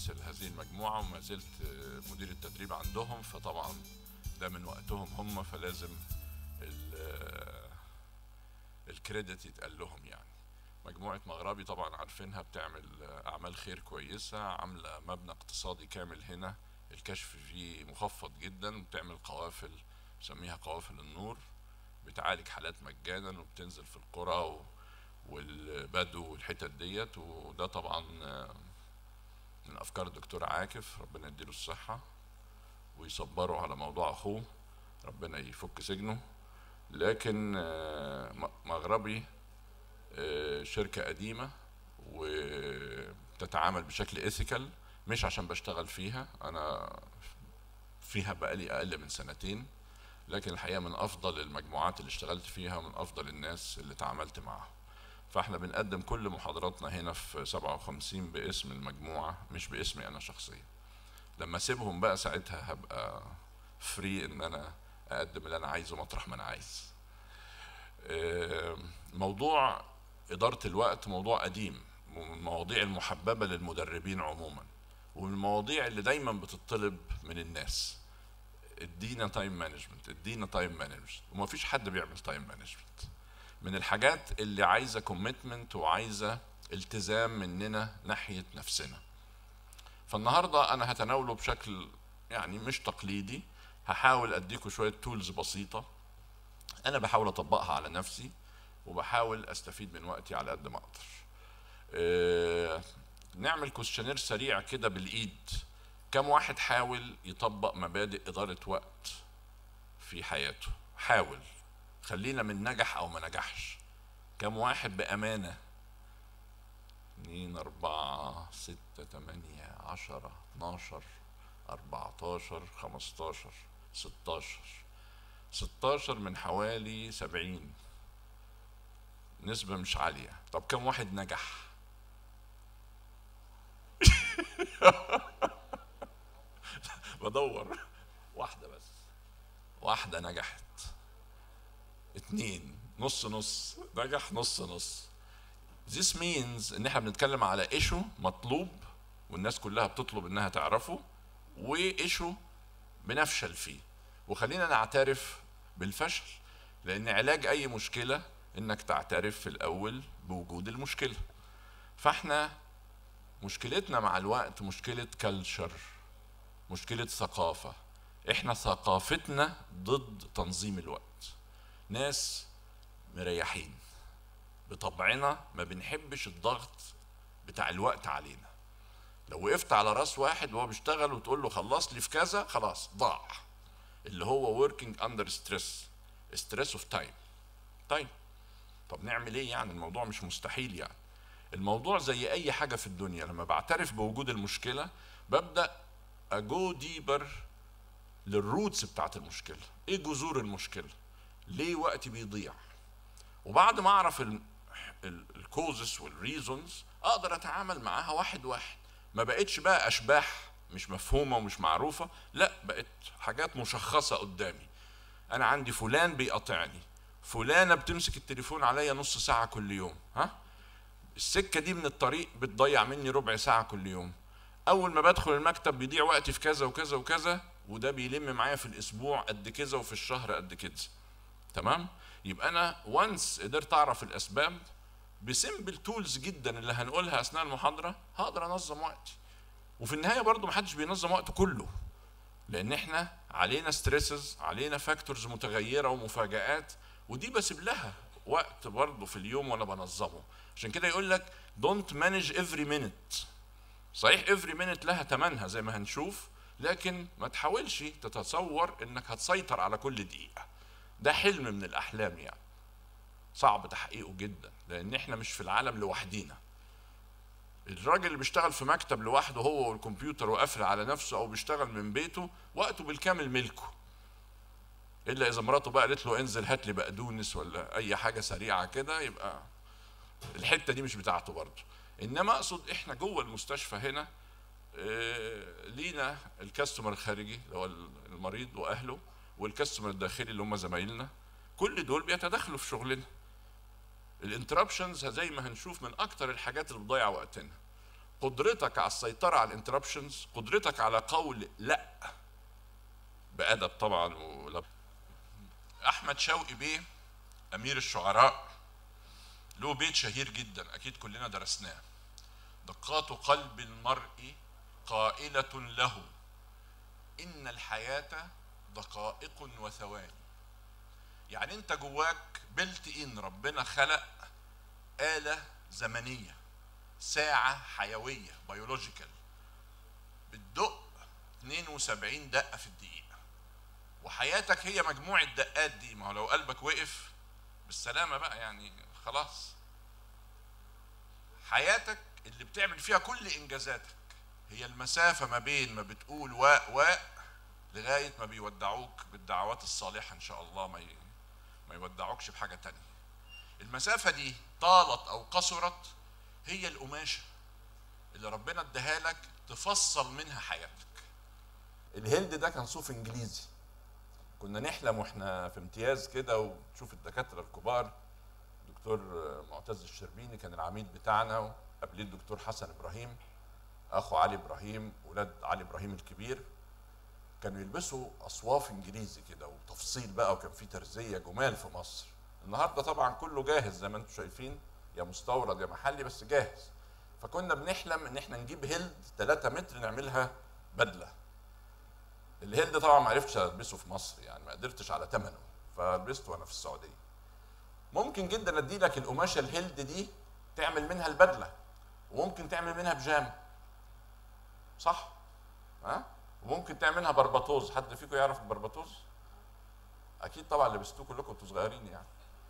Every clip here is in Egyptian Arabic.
بمثل هذه المجموعة وما زلت آه، مدير التدريب عندهم فطبعا ده من وقتهم هم فلازم ال- آه، الكريدت يتقال لهم يعني مجموعة مغربي طبعا عارفينها بتعمل آه، أعمال خير كويسة عاملة مبنى اقتصادي كامل هنا الكشف فيه مخفض جدا بتعمل قوافل بسميها قوافل النور بتعالج حالات مجانا وبتنزل في القرى و... والبدو والحتت ديت وده طبعا آه، من افكار الدكتور عاكف ربنا يديله الصحه ويصبره على موضوع اخوه ربنا يفك سجنه لكن آه، م- مغربي آه، شركه قديمه وتتعامل بشكل ايثيكال مش عشان بشتغل فيها انا فيها بقالي اقل من سنتين لكن الحقيقه من افضل المجموعات اللي اشتغلت فيها ومن افضل الناس اللي تعاملت معاهم فاحنا بنقدم كل محاضراتنا هنا في 57 باسم المجموعه مش باسمي انا شخصيا لما اسيبهم بقى ساعتها هبقى فري ان انا اقدم اللي انا عايزه مطرح ما انا عايز آه، موضوع اداره الوقت موضوع قديم ومن المواضيع المحببه للمدربين عموما ومن المواضيع اللي دايما بتطلب من الناس ادينا تايم مانجمنت ادينا تايم مانجمنت وما فيش حد بيعمل تايم مانجمنت من الحاجات اللي عايزه كوميتمنت وعايزه التزام مننا ناحيه نفسنا فالنهارده انا هتناوله بشكل يعني مش تقليدي هحاول اديكم شويه تولز بسيطه انا بحاول اطبقها على نفسي وبحاول استفيد من وقتي على قد ما اقدر آه، نعمل كوستشنير سريع كده بالايد كم واحد حاول يطبق مبادئ اداره وقت في حياته حاول خلينا من نجح او ما نجحش كم واحد بامانه اتنين أربعة ستة تمانية عشرة اتناشر أربعتاشر خمستاشر ستاشر ستاشر من حوالي سبعين نسبة مش عالية طب كم واحد نجح بدور واحدة بس واحدة نجحت اتنين نص نص نجح نص نص This means ان احنا بنتكلم على ايشو مطلوب والناس كلها بتطلب انها تعرفه وايشو بنفشل فيه وخلينا نعترف بالفشل لان علاج اي مشكله انك تعترف في الاول بوجود المشكله فاحنا مشكلتنا مع الوقت مشكله كلتشر مشكله ثقافه احنا ثقافتنا ضد تنظيم الوقت ناس مريحين بطبعنا ما بنحبش الضغط بتاع الوقت علينا لو وقفت على راس واحد وهو بيشتغل وتقول له خلص لي في كذا خلاص ضاع اللي هو working under stress stress of time طيب طب نعمل ايه يعني الموضوع مش مستحيل يعني الموضوع زي اي حاجه في الدنيا لما بعترف بوجود المشكله ببدا اجو ديبر للروتس بتاعت المشكله ايه جذور المشكله ليه وقتي بيضيع وبعد ما اعرف الكوزس والريزونز اقدر اتعامل معاها واحد واحد ما بقتش بقى اشباح مش مفهومه ومش معروفه لا بقت حاجات مشخصه قدامي انا عندي فلان بيقاطعني فلانه بتمسك التليفون عليا نص ساعه كل يوم ها السكه دي من الطريق بتضيع مني ربع ساعه كل يوم اول ما بدخل المكتب بيضيع وقتي في كذا وكذا وكذا وده بيلم معايا في الاسبوع قد كذا وفي الشهر قد كذا تمام يبقى انا وانس قدرت اعرف الاسباب بسمبل تولز جدا اللي هنقولها اثناء المحاضره هقدر انظم وقتي وفي النهايه برضو محدش بينظم وقته كله لان احنا علينا ستريسز علينا فاكتورز متغيره ومفاجآت ودي بسيب لها وقت برضه في اليوم وانا بنظمه عشان كده يقول لك دونت مانج افري مينيت صحيح افري مينيت لها ثمنها زي ما هنشوف لكن ما تحاولش تتصور انك هتسيطر على كل دقيقه ده حلم من الاحلام يعني صعب تحقيقه جدا لان احنا مش في العالم لوحدينا الراجل اللي بيشتغل في مكتب لوحده هو والكمبيوتر وقافل على نفسه او بيشتغل من بيته وقته بالكامل ملكه الا اذا مراته بقى قالت له انزل هات لي بقدونس ولا اي حاجه سريعه كده يبقى الحته دي مش بتاعته برضه انما اقصد احنا جوه المستشفى هنا آه، لينا الكاستمر الخارجي اللي هو المريض واهله والكاستمر الداخلي اللي هم زمايلنا كل دول بيتداخلوا في شغلنا الانتربشنز زي ما هنشوف من اكتر الحاجات اللي بتضيع وقتنا قدرتك على السيطره على الانتربشنز قدرتك على قول لا بادب طبعا ولب. احمد شوقي بيه امير الشعراء له بيت شهير جدا اكيد كلنا درسناه دقات قلب المرء قائله له ان الحياه دقائق وثواني يعني انت جواك بلت ان ربنا خلق آلة زمنية ساعة حيوية بيولوجيكال بتدق 72 دقة في الدقيقة وحياتك هي مجموعة دقات دي ما هو لو قلبك وقف بالسلامة بقى يعني خلاص حياتك اللي بتعمل فيها كل إنجازاتك هي المسافة ما بين ما بتقول واء واء لغاية ما بيودعوك بالدعوات الصالحة إن شاء الله ما ما يودعوكش بحاجة تانية المسافة دي طالت أو قصرت هي القماشة اللي ربنا اداها لك تفصل منها حياتك الهند ده كان صوف انجليزي كنا نحلم واحنا في امتياز كده وتشوف الدكاتره الكبار دكتور معتز الشربيني كان العميد بتاعنا وقبليه الدكتور حسن ابراهيم اخو علي ابراهيم ولاد علي ابراهيم الكبير كانوا يلبسوا اصواف انجليزي كده وتفصيل بقى وكان في ترزيه جمال في مصر النهارده طبعا كله جاهز زي ما انتم شايفين يا مستورد يا محلي بس جاهز فكنا بنحلم ان احنا نجيب هيلد 3 متر نعملها بدله الهيلد طبعا ما عرفتش البسه في مصر يعني ما قدرتش على ثمنه فلبسته وانا في السعوديه ممكن جدا ادي لك القماشه الهيلد دي تعمل منها البدله وممكن تعمل منها بيجامه صح ها وممكن تعمل منها بربطوز حد فيكم يعرف البربطوز اكيد طبعا لبستوه كلكم وانتوا صغيرين يعني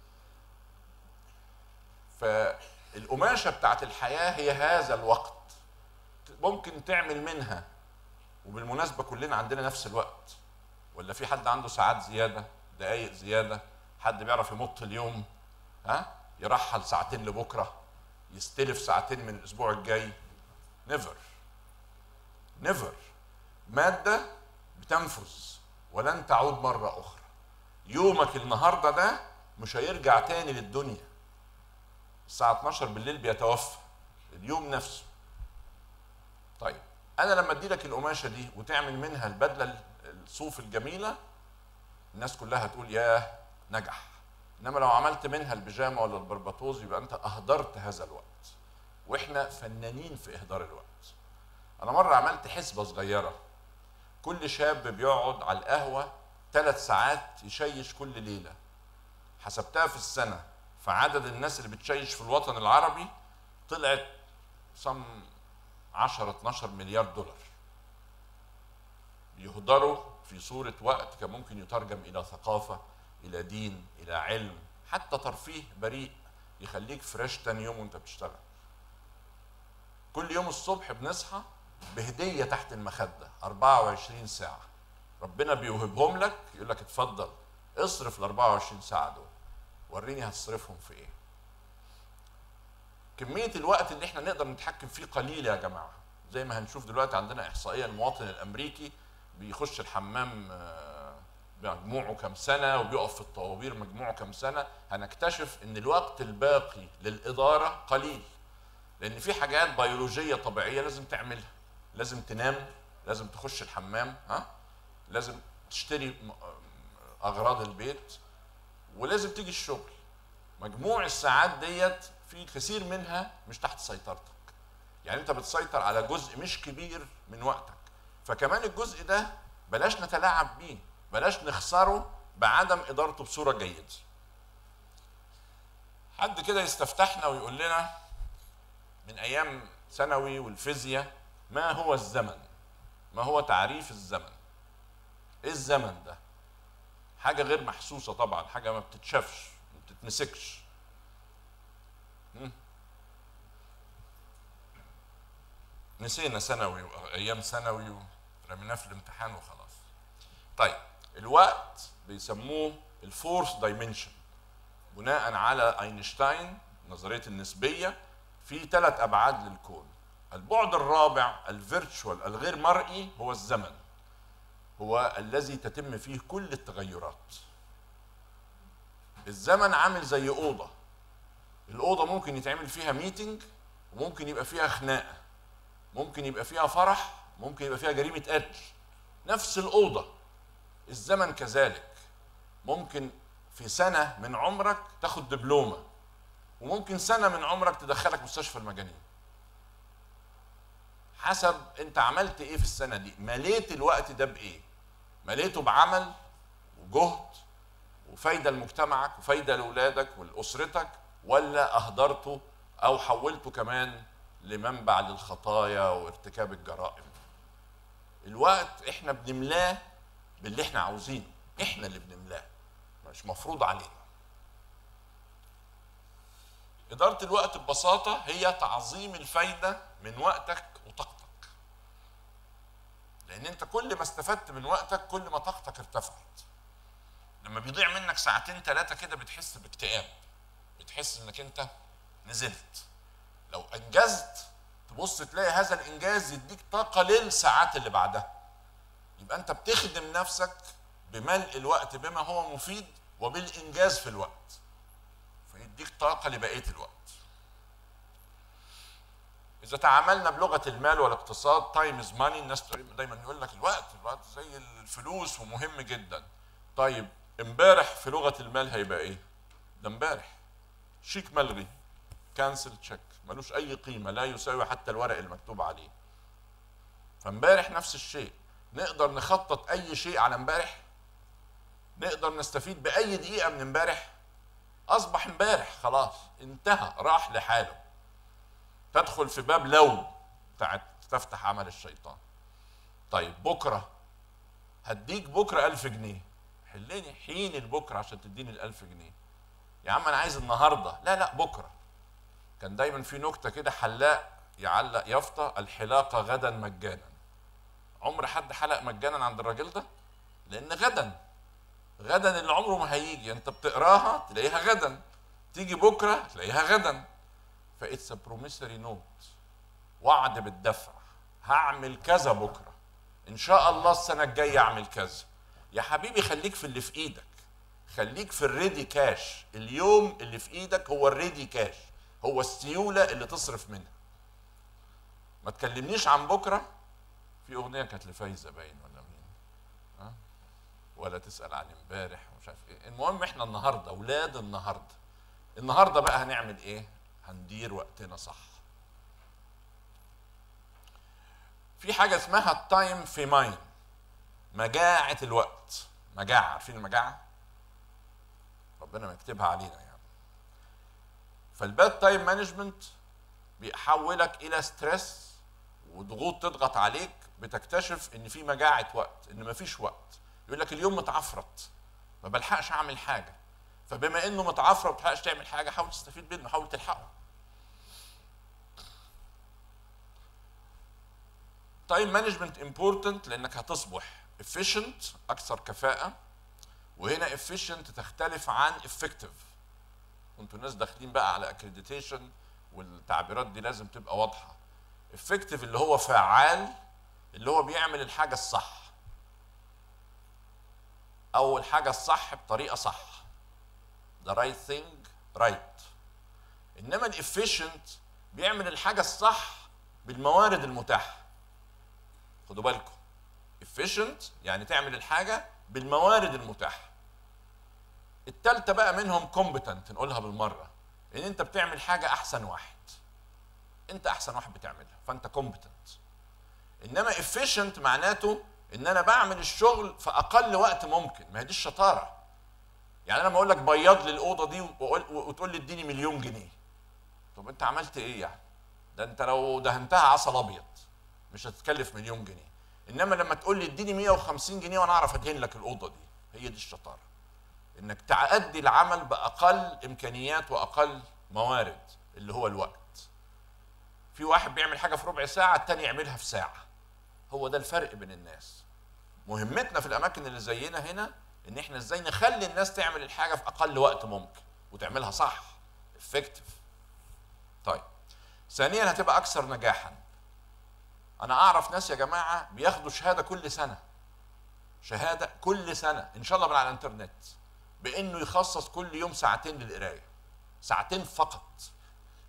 فالقماشه بتاعت الحياه هي هذا الوقت ممكن تعمل منها وبالمناسبه كلنا عندنا نفس الوقت ولا في حد عنده ساعات زياده دقائق زياده حد بيعرف يمط اليوم ها يرحل ساعتين لبكره يستلف ساعتين من الاسبوع الجاي نيفر نيفر ماده بتنفذ ولن تعود مره اخرى يومك النهارده ده مش هيرجع تاني للدنيا الساعه 12 بالليل بيتوفى اليوم نفسه طيب انا لما ادي لك القماشه دي وتعمل منها البدله الصوف الجميله الناس كلها هتقول ياه نجح انما لو عملت منها البيجامه ولا البربطوز يبقى انت اهدرت هذا الوقت واحنا فنانين في اهدار الوقت انا مره عملت حسبه صغيره كل شاب بيقعد على القهوه ثلاث ساعات يشيش كل ليله حسبتها في السنه فعدد الناس اللي بتشيش في الوطن العربي طلعت صم 10 12 مليار دولار يهدروا في صورة وقت كان ممكن يترجم إلى ثقافة إلى دين إلى علم حتى ترفيه بريء يخليك فريش تاني يوم وانت بتشتغل كل يوم الصبح بنصحى بهدية تحت المخدة 24 ساعة ربنا بيوهبهم لك يقول لك اتفضل اصرف ال 24 ساعة دول وريني هتصرفهم في ايه كمية الوقت اللي احنا نقدر نتحكم فيه قليل يا جماعة زي ما هنشوف دلوقتي عندنا إحصائية المواطن الأمريكي بيخش الحمام مجموعه كم سنة وبيقف في الطوابير مجموعه كم سنة هنكتشف ان الوقت الباقي للإدارة قليل لأن في حاجات بيولوجية طبيعية لازم تعملها لازم تنام لازم تخش الحمام ها لازم تشتري أغراض البيت ولازم تيجي الشغل مجموع الساعات ديت في كثير منها مش تحت سيطرتك يعني انت بتسيطر على جزء مش كبير من وقتك فكمان الجزء ده بلاش نتلاعب بيه بلاش نخسره بعدم ادارته بصوره جيده حد كده يستفتحنا ويقول لنا من ايام ثانوي والفيزياء ما هو الزمن ما هو تعريف الزمن ايه الزمن ده حاجه غير محسوسه طبعا حاجه ما بتتشافش ما بتتمسكش نسينا ثانوي وايام ثانوي ورميناه في الامتحان وخلاص طيب الوقت بيسموه الفورث دايمنشن بناء على اينشتاين نظريه النسبيه في ثلاث ابعاد للكون البعد الرابع الفيرتشوال الغير مرئي هو الزمن هو الذي تتم فيه كل التغيرات الزمن عامل زي اوضه الاوضه ممكن يتعمل فيها ميتنج وممكن يبقى فيها خناقه ممكن يبقى فيها فرح ممكن يبقى فيها جريمه قتل نفس الاوضه الزمن كذلك ممكن في سنه من عمرك تاخد دبلومه وممكن سنه من عمرك تدخلك مستشفى المجانين حسب انت عملت ايه في السنه دي مليت الوقت ده بايه مليته بعمل وجهد وفايده لمجتمعك وفايده لاولادك ولاسرتك ولا اهدرته او حولته كمان لمنبع للخطايا وارتكاب الجرائم الوقت احنا بنملاه باللي احنا عاوزينه احنا اللي بنملاه مش مفروض علينا إدارة الوقت ببساطة هي تعظيم الفايدة من وقتك وطاقتك لأن أنت كل ما استفدت من وقتك كل ما طاقتك ارتفعت لما بيضيع منك ساعتين ثلاثة كده بتحس باكتئاب بتحس انك انت نزلت لو انجزت تبص تلاقي هذا الانجاز يديك طاقة للساعات اللي بعدها يبقى انت بتخدم نفسك بملء الوقت بما هو مفيد وبالانجاز في الوقت فيديك طاقة لبقية الوقت إذا تعاملنا بلغة المال والاقتصاد تايم از ماني الناس دايما يقول لك الوقت الوقت زي الفلوس ومهم جدا طيب امبارح في لغه المال هيبقى ايه؟ ده امبارح شيك ملغي كانسل تشيك ملوش اي قيمه لا يساوي حتى الورق المكتوب عليه فامبارح نفس الشيء نقدر نخطط اي شيء على امبارح نقدر نستفيد باي دقيقه من امبارح اصبح امبارح خلاص انتهى راح لحاله تدخل في باب لو بتاعت تفتح عمل الشيطان طيب بكره هديك بكره ألف جنيه حلني حين البكره عشان تديني الألف جنيه يا عم انا عايز النهارده لا لا بكره كان دايما في نكته كده حلاق يعلق يافطه الحلاقه غدا مجانا عمر حد حلق مجانا عند الراجل ده لان غدا غدا اللي عمره ما هيجي انت بتقراها تلاقيها غدا تيجي بكره تلاقيها غدا فاتس بروميسري نوت وعد بالدفع هعمل كذا بكره ان شاء الله السنه الجايه اعمل كذا يا حبيبي خليك في اللي في ايدك خليك في الريدي كاش اليوم اللي في ايدك هو الريدي كاش هو السيوله اللي تصرف منها ما تكلمنيش عن بكره في اغنيه كانت لفايزه باين ولا مين ها ولا تسال عن امبارح ومش عارف ايه المهم احنا النهارده اولاد النهارده النهارده بقى هنعمل ايه هندير وقتنا صح في حاجه اسمها التايم في ماين مجاعه الوقت مجاعه عارفين المجاعه ربنا ما يكتبها علينا يعني فالباد تايم مانجمنت بيحولك الى ستريس وضغوط تضغط عليك بتكتشف ان في مجاعه وقت ان مفيش وقت يقول لك اليوم متعفرت ما بلحقش اعمل حاجه فبما انه متعفرت ما بتلحقش تعمل حاجه حاول تستفيد منه حاول تلحقه تايم مانجمنت امبورتنت لانك هتصبح efficient اكثر كفاءه وهنا efficient تختلف عن effective انتوا الناس داخلين بقى على accreditation والتعبيرات دي لازم تبقى واضحه effective اللي هو فعال اللي هو بيعمل الحاجه الصح او الحاجه الصح بطريقه صح the right thing right انما الافيشنت بيعمل الحاجه الصح بالموارد المتاحه خدوا بالكم efficient يعني تعمل الحاجه بالموارد المتاحه التالتة بقى منهم competent نقولها بالمرة ان انت بتعمل حاجة احسن واحد انت احسن واحد بتعملها فانت competent انما efficient معناته ان انا بعمل الشغل في اقل وقت ممكن ما هي دي الشطارة يعني انا لما اقول لك بيض لي الاوضة دي وأقول- وتقول لي اديني مليون جنيه طب انت عملت ايه يعني ده انت لو دهنتها عسل ابيض مش هتتكلف مليون جنيه انما لما تقول لي اديني 150 جنيه وانا اعرف ادهن لك الاوضه دي هي دي الشطاره انك تأدي العمل باقل امكانيات واقل موارد اللي هو الوقت في واحد بيعمل حاجه في ربع ساعه التاني يعملها في ساعه هو ده الفرق بين الناس مهمتنا في الاماكن اللي زينا هنا ان احنا ازاي نخلي الناس تعمل الحاجه في اقل وقت ممكن وتعملها صح افكتيف طيب ثانيا هتبقى اكثر نجاحا انا اعرف ناس يا جماعه بياخدوا شهاده كل سنه شهاده كل سنه ان شاء الله من على الانترنت بانه يخصص كل يوم ساعتين للقرايه ساعتين فقط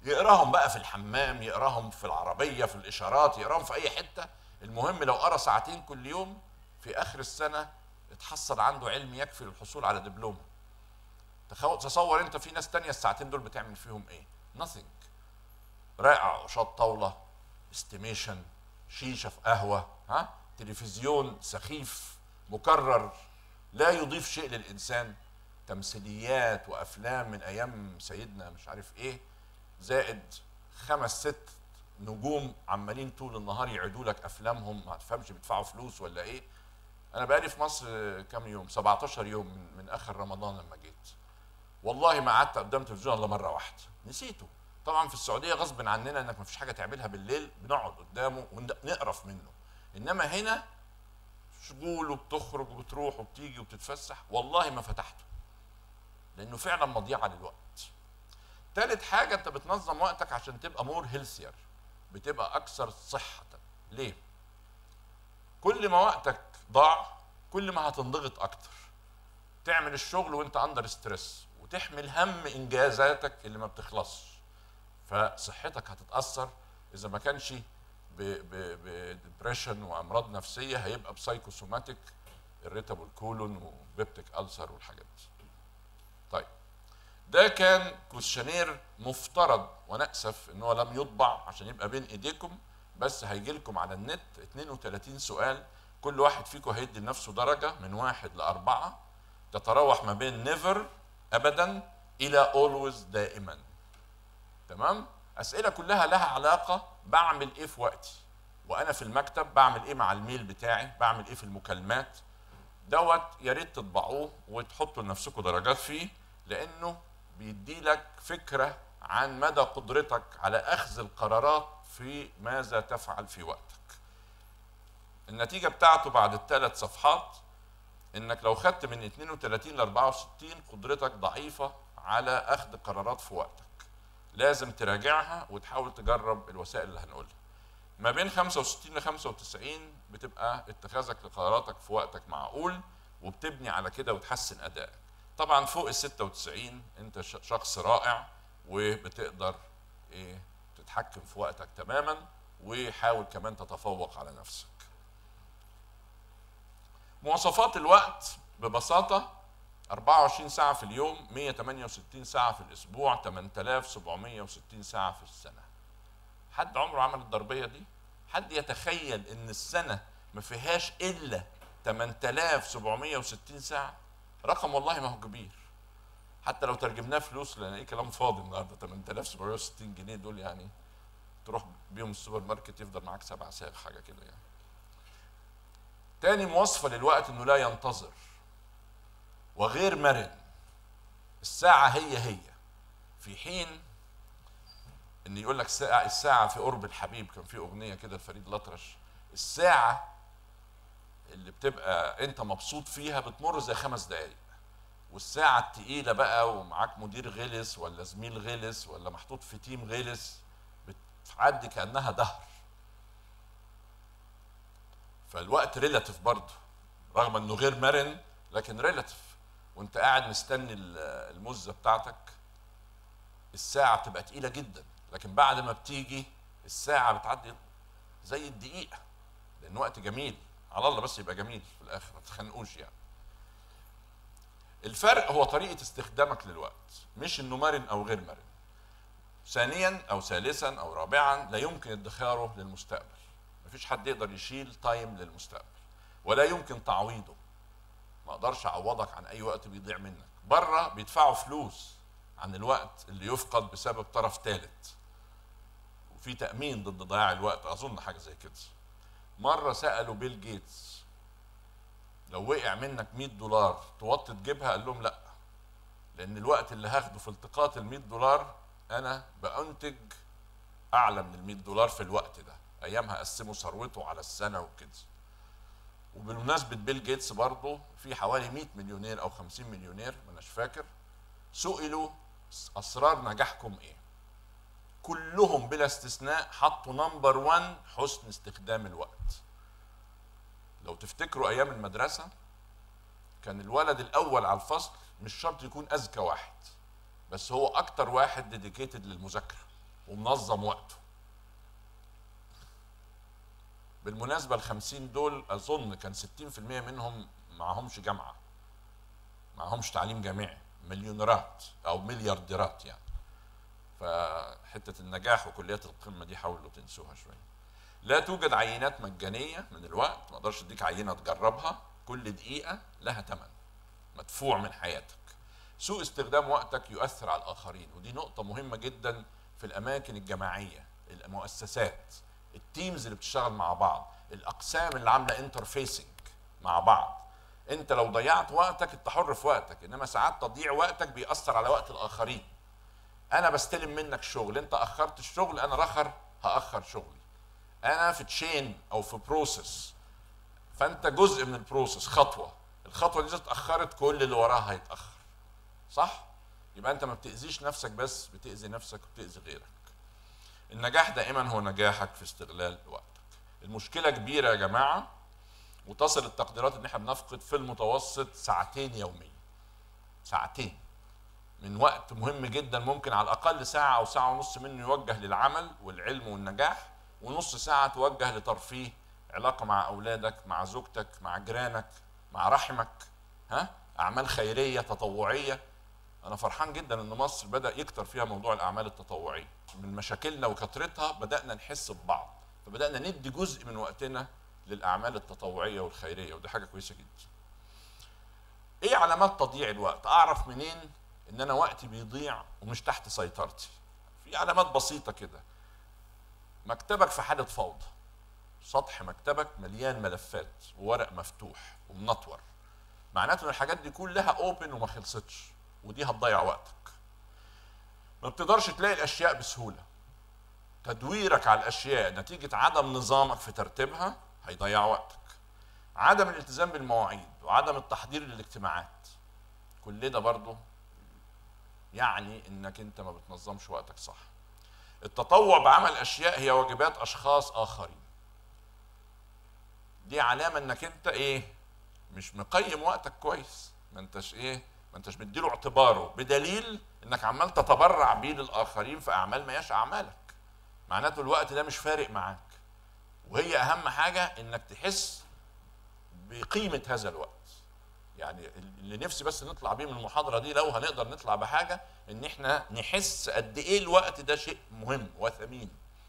يقراهم بقى في الحمام يقراهم في العربيه في الاشارات يقراهم في اي حته المهم لو قرا ساعتين كل يوم في اخر السنه اتحصل عنده علم يكفي للحصول على دبلومه تخو- تصور انت في ناس تانية الساعتين دول بتعمل فيهم ايه nothing رائع قشاط طاوله استيميشن شيشه في قهوه ها تلفزيون سخيف مكرر لا يضيف شيء للانسان تمثيليات وافلام من ايام سيدنا مش عارف ايه زائد خمس ست نجوم عمالين طول النهار يعيدوا لك افلامهم ما تفهمش بيدفعوا فلوس ولا ايه انا بقالي في مصر كام يوم 17 يوم من, من اخر رمضان لما جيت والله ما قعدت قدام تلفزيون الا مره واحده نسيته طبعا في السعوديه غصب عننا انك ما فيش حاجه تعملها بالليل بنقعد قدامه ونقرف منه انما هنا شغول وبتخرج وبتروح وبتيجي وبتتفسح والله ما فتحته لانه فعلا مضيعه للوقت تالت حاجه انت بتنظم وقتك عشان تبقى مور هيلثير بتبقى اكثر صحه ليه كل ما وقتك ضاع كل ما هتنضغط اكتر تعمل الشغل وانت اندر ستريس وتحمل هم انجازاتك اللي ما بتخلصش فصحتك هتتاثر اذا ما كانش بديبريشن وامراض نفسيه هيبقى بسايكوسوماتيك الريتابل كولون وبيبتيك ألسر والحاجات دي طيب ده كان كويشنير مفترض وانا اسف ان هو لم يطبع عشان يبقى بين ايديكم بس هيجي لكم على النت 32 سؤال كل واحد فيكم هيدي لنفسه درجه من واحد لاربعه تتراوح ما بين نيفر ابدا الى اولويز دائما تمام اسئله كلها لها علاقه بعمل ايه في وقتي وانا في المكتب بعمل ايه مع الميل بتاعي بعمل ايه في المكالمات دوت يا ريت تطبعوه وتحطوا لنفسكم درجات فيه لانه بيدي لك فكره عن مدى قدرتك على اخذ القرارات في ماذا تفعل في وقتك النتيجه بتاعته بعد الثلاث صفحات انك لو خدت من 32 ل 64 قدرتك ضعيفه على اخذ قرارات في وقتك لازم تراجعها وتحاول تجرب الوسائل اللي هنقولها ما بين 65 ل 95 بتبقى اتخاذك لقراراتك في وقتك معقول وبتبني على كده وتحسن ادائك طبعا فوق ال 96 انت شخص رائع وبتقدر ايه تتحكم في وقتك تماما وحاول كمان تتفوق على نفسك مواصفات الوقت ببساطة 24 ساعة في اليوم 168 ساعة في الأسبوع 8760 ساعة في السنة حد عمره عمل الضربية دي؟ حد يتخيل إن السنة ما فيهاش إلا 8760 ساعة؟ رقم والله ما هو كبير حتى لو ترجمناه فلوس لان ايه كلام فاضي النهارده 8760 جنيه دول يعني تروح بيهم السوبر ماركت يفضل معاك سبع ساعات حاجه كده يعني تاني مواصفه للوقت انه لا ينتظر وغير مرن الساعه هي هي في حين ان يقول لك الساعه الساعه في قرب الحبيب كان في اغنيه كده لفريد الأطرش الساعه اللي بتبقى انت مبسوط فيها بتمر زي خمس دقايق والساعة التقيلة بقى ومعاك مدير غلس ولا زميل غلس ولا محطوط في تيم غلس بتعدي كأنها دهر فالوقت ريلاتيف برضه رغم انه غير مرن لكن ريلاتيف وانت قاعد مستني المزة بتاعتك الساعة بتبقى تقيلة جدا لكن بعد ما بتيجي الساعة بتعدي زي الدقيقة لأن وقت جميل على الله بس يبقى جميل في الآخر ما تتخانقوش يعني الفرق هو طريقة استخدامك للوقت مش انه مرن او غير مرن ثانيا او ثالثا او رابعا لا يمكن ادخاره للمستقبل مفيش حد يقدر يشيل تايم للمستقبل ولا يمكن تعويضه ما اقدرش اعوضك عن اي وقت بيضيع منك بره بيدفعوا فلوس عن الوقت اللي يفقد بسبب طرف ثالث وفي تامين ضد ضياع الوقت اظن حاجه زي كده مره سالوا بيل جيتس لو وقع منك 100 دولار توطي تجيبها قال لهم لا لان الوقت اللي هاخده في التقاط ال 100 دولار انا بانتج اعلى من ال 100 دولار في الوقت ده ايامها قسموا ثروته على السنه وكده وبالمناسبه بيل جيتس برضه في حوالي 100 مليونير او 50 مليونير ما اناش فاكر سئلوا اسرار نجاحكم ايه كلهم بلا استثناء حطوا نمبر 1 حسن استخدام الوقت لو تفتكروا ايام المدرسه كان الولد الاول على الفصل مش شرط يكون اذكى واحد بس هو اكتر واحد ديديكيتد للمذاكره ومنظم وقته بالمناسبة الخمسين دول أظن كان ستين في المية منهم معهمش جامعة معهمش تعليم جامعي مليونيرات أو مليارديرات يعني فحتة النجاح وكليات القمة دي حاولوا تنسوها شوية لا توجد عينات مجانية من الوقت ما اقدرش اديك عينة تجربها كل دقيقة لها ثمن مدفوع من حياتك سوء استخدام وقتك يؤثر على الآخرين ودي نقطة مهمة جدا في الأماكن الجماعية المؤسسات التيمز اللي بتشتغل مع بعض الأقسام اللي عاملة انترفيسنج مع بعض انت لو ضيعت وقتك انت حر في وقتك انما ساعات تضييع وقتك بيأثر على وقت الآخرين انا بستلم منك شغل انت اخرت الشغل انا رخر هاخر شغلي انا في تشين او في بروسيس فانت جزء من البروسيس خطوه الخطوه دي اتاخرت كل اللي وراها هيتاخر صح يبقى انت ما بتاذيش نفسك بس بتاذي نفسك وبتاذي غيرك النجاح دائما هو نجاحك في استغلال وقتك المشكله كبيره يا جماعه وتصل التقديرات ان احنا بنفقد في المتوسط ساعتين يوميا ساعتين من وقت مهم جدا ممكن على الاقل ساعه او ساعه ونص منه يوجه للعمل والعلم والنجاح ونص ساعه توجه لترفيه علاقه مع اولادك مع زوجتك مع جيرانك مع رحمك ها اعمال خيريه تطوعيه انا فرحان جدا ان مصر بدا يكتر فيها موضوع الاعمال التطوعيه من مشاكلنا وكثرتها بدانا نحس ببعض فبدانا ندي جزء من وقتنا للاعمال التطوعيه والخيريه ودي حاجه كويسه جدا ايه علامات تضييع الوقت اعرف منين ان انا وقتي بيضيع ومش تحت سيطرتي في علامات بسيطه كده مكتبك في حاله فوضى سطح مكتبك مليان ملفات وورق مفتوح ومنطور معناته ان الحاجات دي كلها اوبن وما خلصتش ودي هتضيع وقتك ما بتقدرش تلاقي الاشياء بسهوله تدويرك على الاشياء نتيجه عدم نظامك في ترتيبها هيضيع وقتك عدم الالتزام بالمواعيد وعدم التحضير للاجتماعات كل ده برضه يعني انك انت ما بتنظمش وقتك صح التطوع بعمل اشياء هي واجبات اشخاص اخرين دي علامه انك انت ايه مش مقيم وقتك كويس ما انتش ايه ما انتش مديله اعتباره بدليل انك عمال تتبرع بيه للاخرين في اعمال ما هياش اعمالك معناته الوقت ده مش فارق معاك وهي اهم حاجه انك تحس بقيمه هذا الوقت يعني اللي نفسي بس نطلع بيه من المحاضره دي لو هنقدر نطلع بحاجه ان احنا نحس قد ايه الوقت ده شيء مهم وثمين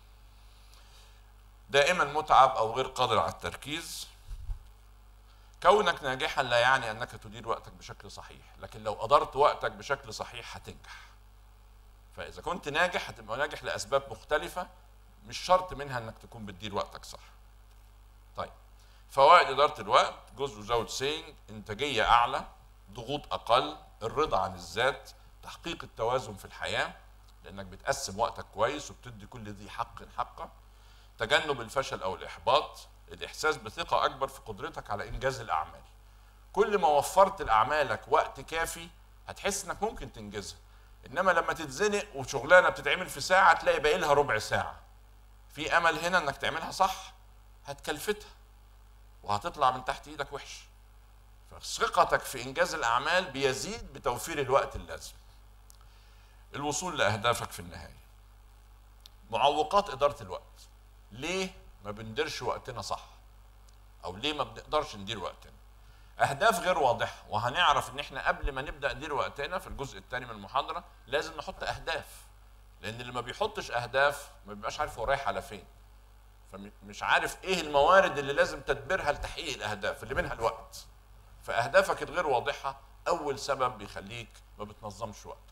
دائما متعب او غير قادر على التركيز كونك ناجحا لا يعني انك تدير وقتك بشكل صحيح لكن لو ادرت وقتك بشكل صحيح هتنجح فاذا كنت ناجح هتبقى ناجح لاسباب مختلفه مش شرط منها انك تكون بتدير وقتك صح طيب فوائد اداره الوقت جزء زود سينج انتاجيه اعلى ضغوط اقل الرضا عن الذات تحقيق التوازن في الحياه لانك بتقسم وقتك كويس وبتدي كل ذي حق حقه تجنب الفشل او الاحباط الاحساس بثقه اكبر في قدرتك على انجاز الاعمال كل ما وفرت لاعمالك وقت كافي هتحس انك ممكن تنجزها انما لما تتزنق وشغلانه بتتعمل في ساعه تلاقي باقي لها ربع ساعه في امل هنا انك تعملها صح هتكلفتها وهتطلع من تحت ايدك وحش فثقتك في انجاز الاعمال بيزيد بتوفير الوقت اللازم الوصول لاهدافك في النهايه معوقات اداره الوقت ليه ما بنديرش وقتنا صح او ليه ما بنقدرش ندير وقتنا اهداف غير واضحه وهنعرف ان احنا قبل ما نبدا ندير وقتنا في الجزء الثاني من المحاضره لازم نحط اهداف لان اللي ما بيحطش اهداف ما بيبقاش عارف هو رايح على فين فمش عارف ايه الموارد اللي لازم تدبيرها لتحقيق الاهداف اللي منها الوقت فاهدافك الغير واضحه اول سبب بيخليك ما بتنظمش وقتك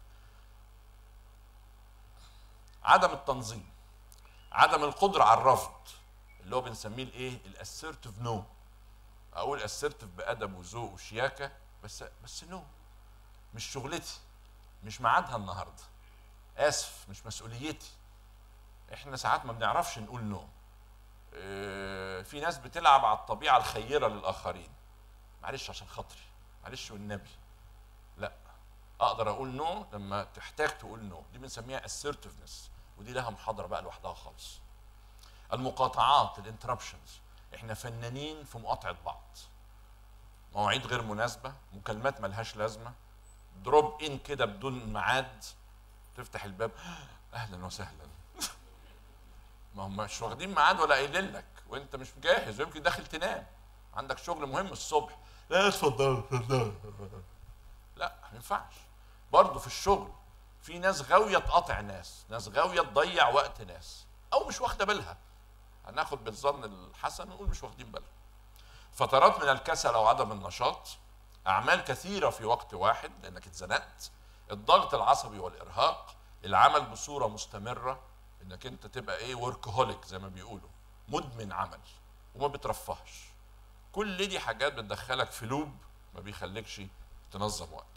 عدم التنظيم عدم القدره على الرفض اللي هو بنسميه الايه الاسيرتيف نو اقول اسيرتيف بادب وذوق وشياكه بس بس نو مش شغلتي مش ميعادها النهارده اسف مش مسؤوليتي احنا ساعات ما بنعرفش نقول نو اه في ناس بتلعب على الطبيعه الخيره للاخرين معلش عشان خاطري معلش والنبي لا اقدر اقول نو لما تحتاج تقول نو دي بنسميها assertiveness ودي لها محاضره بقى لوحدها خالص المقاطعات الانتربشنز احنا فنانين في مقاطعه بعض مواعيد غير مناسبه مكالمات ملهاش لازمه دروب ان كده بدون ميعاد تفتح الباب اهلا وسهلا ما هم مش واخدين ميعاد ولا قايلين لك وانت مش جاهز ويمكن داخل تنام عندك شغل مهم الصبح لا اتفضل اتفضل لا ما ينفعش برضه في الشغل في ناس غاويه تقاطع ناس ناس غاويه تضيع وقت ناس او مش واخده بالها هناخد بالظن الحسن ونقول مش واخدين بالهم فترات من الكسل او عدم النشاط اعمال كثيره في وقت واحد لانك اتزنقت الضغط العصبي والارهاق العمل بصوره مستمره انك انت تبقى ايه وركهوليك زي ما بيقولوا مدمن عمل وما بترفهش كل دي حاجات بتدخلك في لوب ما بيخليكش تنظم وقتك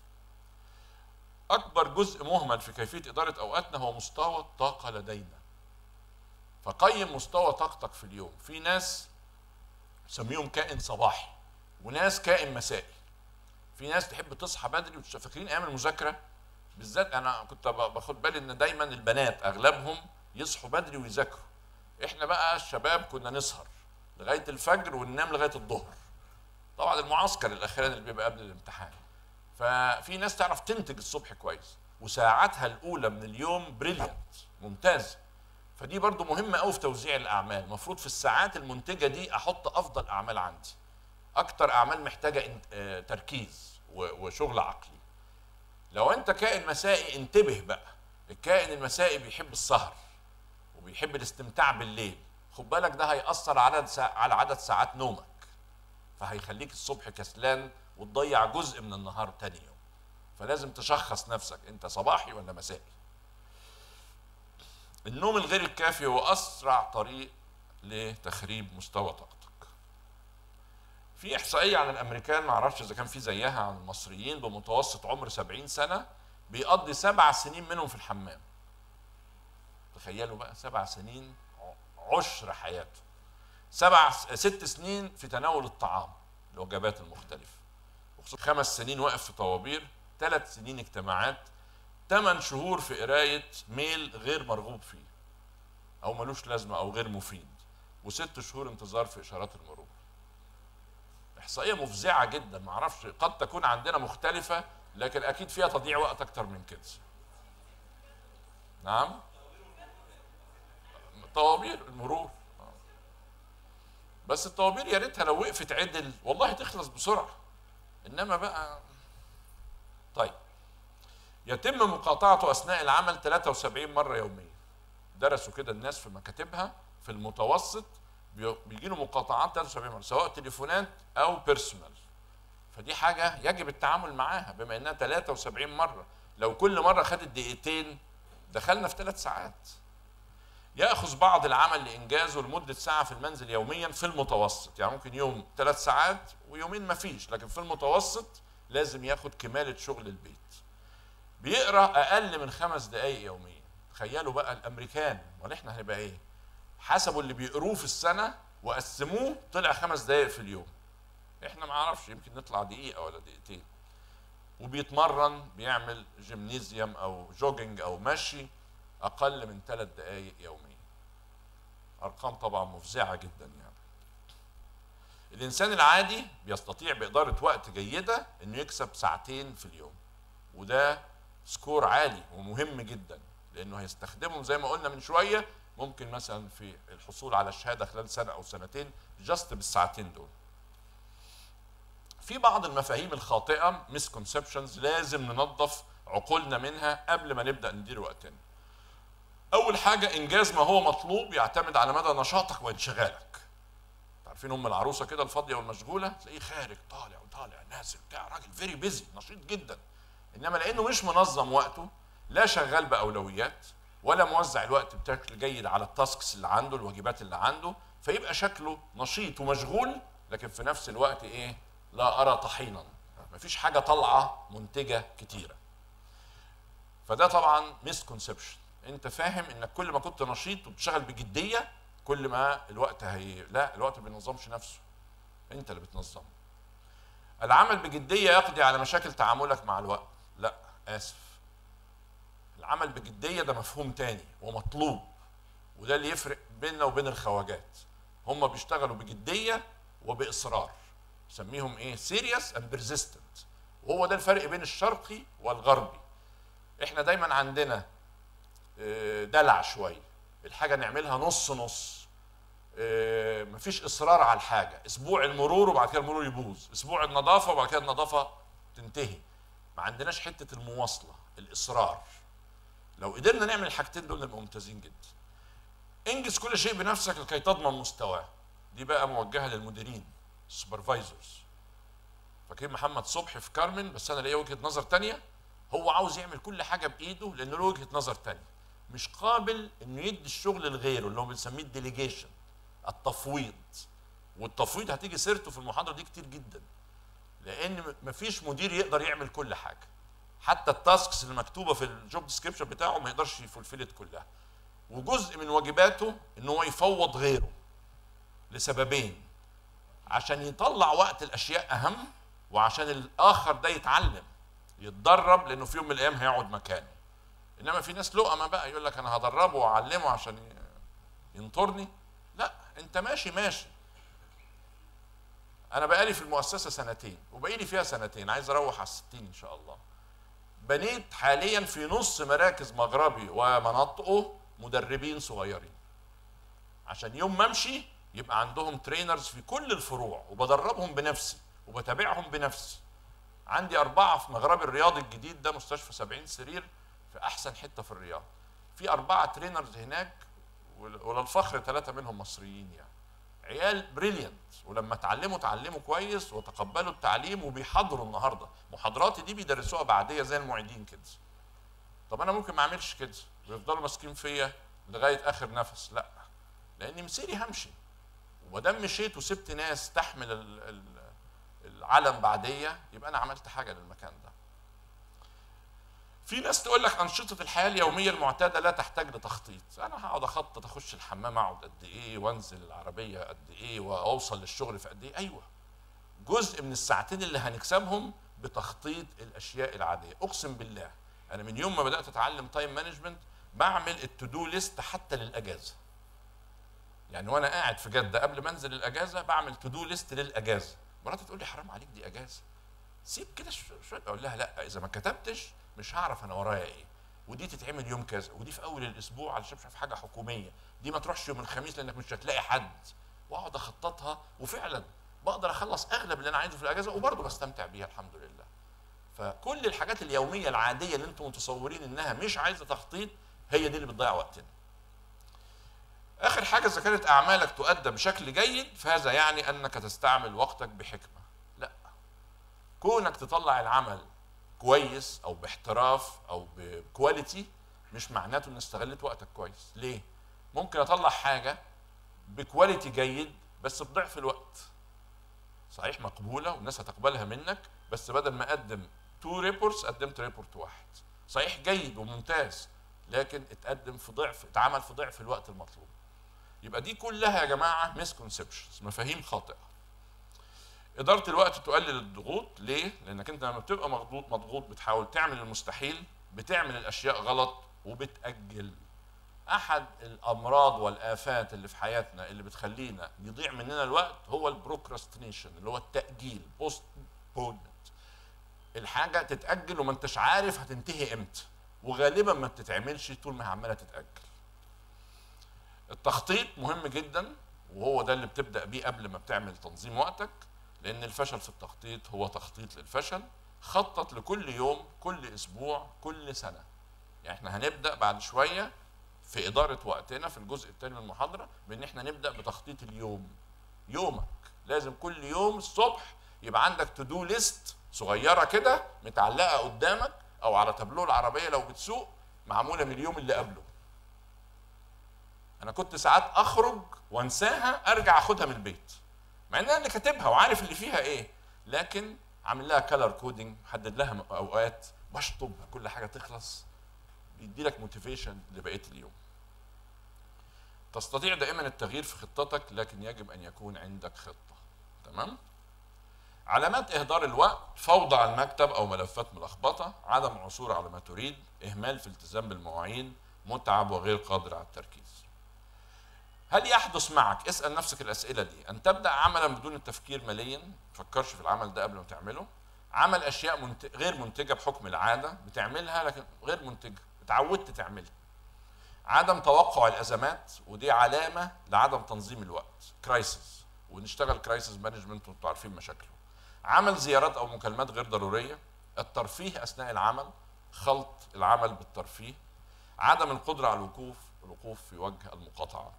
اكبر جزء مهمل في كيفيه اداره اوقاتنا هو مستوى الطاقه لدينا فقيم مستوى طاقتك في اليوم في ناس سميهم كائن صباحي وناس كائن مسائي في ناس تحب تصحى بدري فاكرين ايام المذاكره بالذات انا كنت باخد بالي ان دايما البنات اغلبهم يصحوا بدري ويذاكروا احنا بقى الشباب كنا نسهر لغايه الفجر وننام لغايه الظهر طبعا المعسكر الاخراني اللي بيبقى قبل الامتحان ففي ناس تعرف تنتج الصبح كويس وساعاتها الاولى من اليوم بريليانت ممتاز فدي برضو مهمه قوي في توزيع الاعمال المفروض في الساعات المنتجه دي احط افضل اعمال عندي اكتر اعمال محتاجه تركيز وشغل عقلي لو انت كائن مسائي انتبه بقى الكائن المسائي بيحب السهر وبيحب الاستمتاع بالليل خد بالك ده هيأثر على على عدد ساعات نومك فهيخليك الصبح كسلان وتضيع جزء من النهار تاني يوم فلازم تشخص نفسك انت صباحي ولا مسائي النوم الغير الكافي هو اسرع طريق لتخريب مستوى طاقتك في احصائيه عن الامريكان ما اعرفش اذا كان في زيها عن المصريين بمتوسط عمر 70 سنه بيقضي سبع سنين منهم في الحمام تخيلوا بقى سبع سنين عشر حياته سبع ست سنين في تناول الطعام الوجبات المختلفه خمس سنين واقف في طوابير ثلاث سنين اجتماعات ثمان شهور في قرايه ميل غير مرغوب فيه او ملوش لازمه او غير مفيد وست شهور انتظار في اشارات المرور احصائيه مفزعه جدا ما اعرفش قد تكون عندنا مختلفه لكن اكيد فيها تضييع وقت اكتر من كده نعم طوابير المرور بس الطوابير يا ريتها لو وقفت عدل والله تخلص بسرعه انما بقى طيب يتم مقاطعته اثناء العمل 73 مره يوميا درسوا كده الناس في مكاتبها في المتوسط بيجي له مقاطعات 73 مره سواء تليفونات او بيرسونال فدي حاجه يجب التعامل معاها بما انها 73 مره لو كل مره خدت دقيقتين دخلنا في ثلاث ساعات ياخذ بعض العمل لانجازه لمده ساعه في المنزل يوميا في المتوسط يعني ممكن يوم ثلاث ساعات ويومين ما فيش لكن في المتوسط لازم ياخد كماله شغل البيت بيقرا اقل من خمس دقائق يوميا تخيلوا بقى الامريكان ولا احنا هنبقى ايه حسبوا اللي بيقروه في السنه وقسموه طلع خمس دقائق في اليوم احنا ما اعرفش يمكن نطلع دقيقه ولا دقيقتين وبيتمرن بيعمل جيمنيزيوم او جوجينج او مشي اقل من ثلاث دقائق يوميا ارقام طبعا مفزعه جدا يعني الانسان العادي بيستطيع باداره وقت جيده انه يكسب ساعتين في اليوم وده سكور عالي ومهم جدا لانه هيستخدمهم زي ما قلنا من شويه ممكن مثلا في الحصول على الشهاده خلال سنه او سنتين جاست بالساعتين دول في بعض المفاهيم الخاطئه مسكونسبشنز لازم ننظف عقولنا منها قبل ما نبدا ندير وقتنا اول حاجه انجاز ما هو مطلوب يعتمد على مدى نشاطك وانشغالك عارفين ام العروسه كده الفاضيه والمشغوله تلاقيه خارج طالع وطالع نازل بتاع راجل فيري بيزي نشيط جدا انما لانه مش منظم وقته لا شغال باولويات ولا موزع الوقت بشكل جيد على التاسكس اللي عنده الواجبات اللي عنده فيبقى شكله نشيط ومشغول لكن في نفس الوقت ايه لا ارى طحينا مفيش حاجه طالعه منتجه كتيره فده طبعا مسكونسبشن انت فاهم انك كل ما كنت نشيط وبتشتغل بجديه كل ما الوقت هي لا الوقت ما بينظمش نفسه انت اللي بتنظمه العمل بجديه يقضي على مشاكل تعاملك مع الوقت لا اسف العمل بجديه ده مفهوم تاني ومطلوب وده اللي يفرق بيننا وبين الخواجات هم بيشتغلوا بجديه وباصرار نسميهم ايه سيريس اند بيرزيستنت وهو ده الفرق بين الشرقي والغربي احنا دايما عندنا دلع شويه الحاجه نعملها نص نص آه، مفيش اصرار على الحاجه اسبوع المرور وبعد كده المرور يبوظ اسبوع النظافه وبعد كده النظافه تنتهي ما عندناش حته المواصله الاصرار لو قدرنا نعمل الحاجتين دول نبقى ممتازين جدا انجز كل شيء بنفسك لكي تضمن مستواه دي بقى موجهه للمديرين السوبرفايزرز فاكرين محمد صبحي في كارمن بس انا ليا وجهه نظر تانية هو عاوز يعمل كل حاجه بايده لان له وجهه نظر تانية مش قابل انه يدي الشغل لغيره اللي هو بنسميه الديليجيشن التفويض والتفويض هتيجي سيرته في المحاضره دي كتير جدا لان مفيش مدير يقدر يعمل كل حاجه حتى التاسكس اللي مكتوبه في الجوب ديسكريبشن بتاعه ما يقدرش يفولفلت كلها وجزء من واجباته ان هو يفوض غيره لسببين عشان يطلع وقت الاشياء اهم وعشان الاخر ده يتعلم يتدرب لانه في يوم من الايام هيقعد مكانه انما في ناس لقمه بقى يقول لك انا هدربه واعلمه عشان ينطرني لا انت ماشي ماشي انا بقالي في المؤسسه سنتين وبقالي فيها سنتين عايز اروح على الستين ان شاء الله بنيت حاليا في نص مراكز مغربي ومناطقه مدربين صغيرين عشان يوم ما امشي يبقى عندهم ترينرز في كل الفروع وبدربهم بنفسي وبتابعهم بنفسي عندي أربعة في مغربي الرياض الجديد ده مستشفى 70 سرير في أحسن حتة في الرياض في أربعة ترينرز هناك وللفخر ثلاثة منهم مصريين يعني عيال بريليانت ولما اتعلموا اتعلموا كويس وتقبلوا التعليم وبيحضروا النهارده محاضراتي دي بيدرسوها بعديه زي المعيدين كده طب انا ممكن ما اعملش كده ويفضلوا ماسكين فيا لغايه اخر نفس لا لاني مسيري همشي ودام مشيت وسبت ناس تحمل العلم بعديه يبقى انا عملت حاجه للمكان ده في ناس تقول لك انشطه الحياه اليوميه المعتاده لا تحتاج لتخطيط انا هقعد اخطط اخش الحمام اقعد قد ايه وانزل العربيه قد ايه واوصل للشغل في قد ايه ايوه جزء من الساعتين اللي هنكسبهم بتخطيط الاشياء العاديه اقسم بالله انا من يوم ما بدات اتعلم تايم مانجمنت بعمل التو دو ليست حتى للاجازه يعني وانا قاعد في جده قبل ما انزل الاجازه بعمل تو دو ليست للاجازه مراتي تقول لي حرام عليك دي اجازه سيب كده شويه اقول لها لا اذا ما كتبتش مش هعرف انا ورايا ايه ودي تتعمل يوم كذا ودي في اول الاسبوع علشان مش حاجه حكوميه دي ما تروحش يوم الخميس لانك مش هتلاقي حد واقعد اخططها وفعلا بقدر اخلص اغلب اللي انا عايزه في الاجازه وبرضه بستمتع بيها الحمد لله فكل الحاجات اليوميه العاديه اللي انتم متصورين انها مش عايزه تخطيط هي دي اللي بتضيع وقتنا اخر حاجه اذا كانت اعمالك تؤدى بشكل جيد فهذا يعني انك تستعمل وقتك بحكمه لا كونك تطلع العمل كويس او باحتراف او بكواليتي مش معناته ان استغلت وقتك كويس ليه ممكن اطلع حاجه بكواليتي جيد بس بضعف الوقت صحيح مقبوله والناس هتقبلها منك بس بدل ما اقدم تو ريبورتس قدمت ريبورت واحد صحيح جيد وممتاز لكن اتقدم في ضعف اتعمل في ضعف الوقت المطلوب يبقى دي كلها يا جماعه مسكونسبشنز مفاهيم خاطئه اداره الوقت تقلل الضغوط ليه لانك انت لما بتبقى مضغوط مضغوط بتحاول تعمل المستحيل بتعمل الاشياء غلط وبتاجل احد الامراض والافات اللي في حياتنا اللي بتخلينا يضيع مننا الوقت هو البروكراستينيشن اللي هو التاجيل بوست بونمنت الحاجه تتاجل وما انتش عارف هتنتهي امتى وغالبا ما بتتعملش طول ما هي عماله تتاجل التخطيط مهم جدا وهو ده اللي بتبدا بيه قبل ما بتعمل تنظيم وقتك لان الفشل في التخطيط هو تخطيط للفشل خطط لكل يوم كل اسبوع كل سنه يعني احنا هنبدا بعد شويه في اداره وقتنا في الجزء الثاني من المحاضره بان احنا نبدا بتخطيط اليوم يومك لازم كل يوم الصبح يبقى عندك تو دو ليست صغيره كده متعلقه قدامك او على تابلو العربيه لو بتسوق معموله من اليوم اللي قبله انا كنت ساعات اخرج وانساها ارجع اخدها من البيت مع ان انا اللي كاتبها وعارف اللي فيها ايه لكن عامل لها كلر كودنج محدد لها اوقات بشطب كل حاجه تخلص بيدي لك موتيفيشن لبقيه اليوم تستطيع دائما التغيير في خطتك لكن يجب ان يكون عندك خطه تمام علامات اهدار الوقت فوضى على المكتب او ملفات ملخبطه عدم عثور على ما تريد اهمال في التزام بالمواعيد متعب وغير قادر على التركيز هل يحدث معك اسال نفسك الاسئله دي ان تبدا عملا بدون التفكير ماليا ما تفكرش في العمل ده قبل ما تعمله عمل اشياء منت... غير منتجه بحكم العاده بتعملها لكن غير منتجه اتعودت تعملها عدم توقع الازمات ودي علامه لعدم تنظيم الوقت كرايسيس ونشتغل كرايسيس مانجمنت وانتوا عارفين مشاكله عمل زيارات او مكالمات غير ضروريه الترفيه اثناء العمل خلط العمل بالترفيه عدم القدره على الوقوف الوقوف في وجه المقاطعات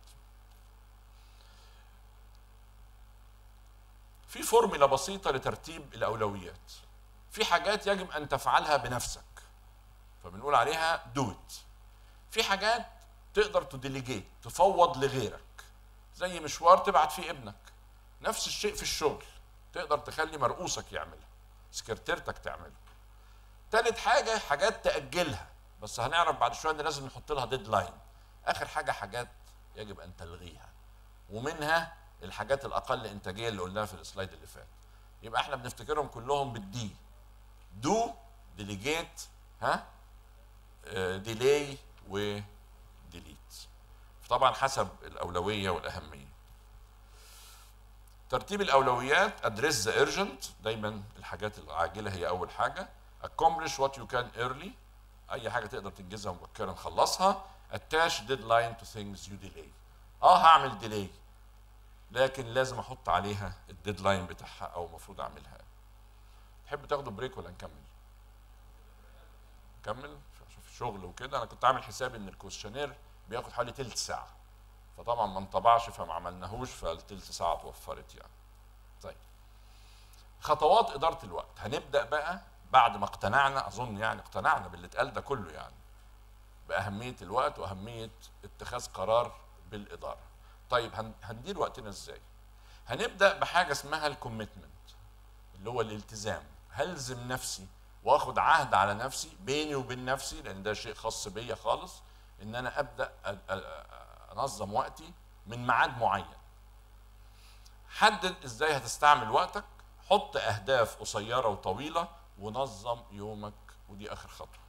في فورمولا بسيطه لترتيب الاولويات في حاجات يجب ان تفعلها بنفسك فبنقول عليها دوت في حاجات تقدر تديليجيت تفوض لغيرك زي مشوار تبعت فيه ابنك نفس الشيء في الشغل تقدر تخلي مرؤوسك يعملها سكرتيرتك تعملها تالت حاجة حاجات تأجلها بس هنعرف بعد شوية ان لازم نحط لها ديدلاين اخر حاجة حاجات يجب ان تلغيها ومنها الحاجات الاقل انتاجية اللي قلناها في السلايد اللي فات يبقى احنا بنفتكرهم كلهم بالدي دو ديليجيت ها ديلي وديليت طبعا حسب الاولويه والاهميه ترتيب الاولويات ادريس ذا urgent دايما الحاجات العاجله هي اول حاجه accomplish what you can early اي حاجه تقدر تنجزها مبكرا خلصها attach deadline to things you delay اه هعمل ديلي لكن لازم احط عليها الديدلاين بتاعها او المفروض اعملها تحب تاخدوا بريك ولا نكمل نكمل في شغل وكده انا كنت عامل حسابي ان الكويشنير بياخد حوالي تلت ساعه فطبعا ما انطبعش فما عملناهوش فالتلت ساعه اتوفرت يعني طيب خطوات اداره الوقت هنبدا بقى بعد ما اقتنعنا اظن يعني اقتنعنا باللي اتقال ده كله يعني باهميه الوقت واهميه اتخاذ قرار بالاداره طيب هندير وقتنا ازاي هنبدا بحاجه اسمها الكوميتمنت اللي هو الالتزام هلزم نفسي واخد عهد على نفسي بيني وبين نفسي لان ده شيء خاص بيا خالص ان انا ابدا انظم وقتي من ميعاد معين حدد ازاي هتستعمل وقتك حط اهداف قصيره وطويله ونظم يومك ودي اخر خطوه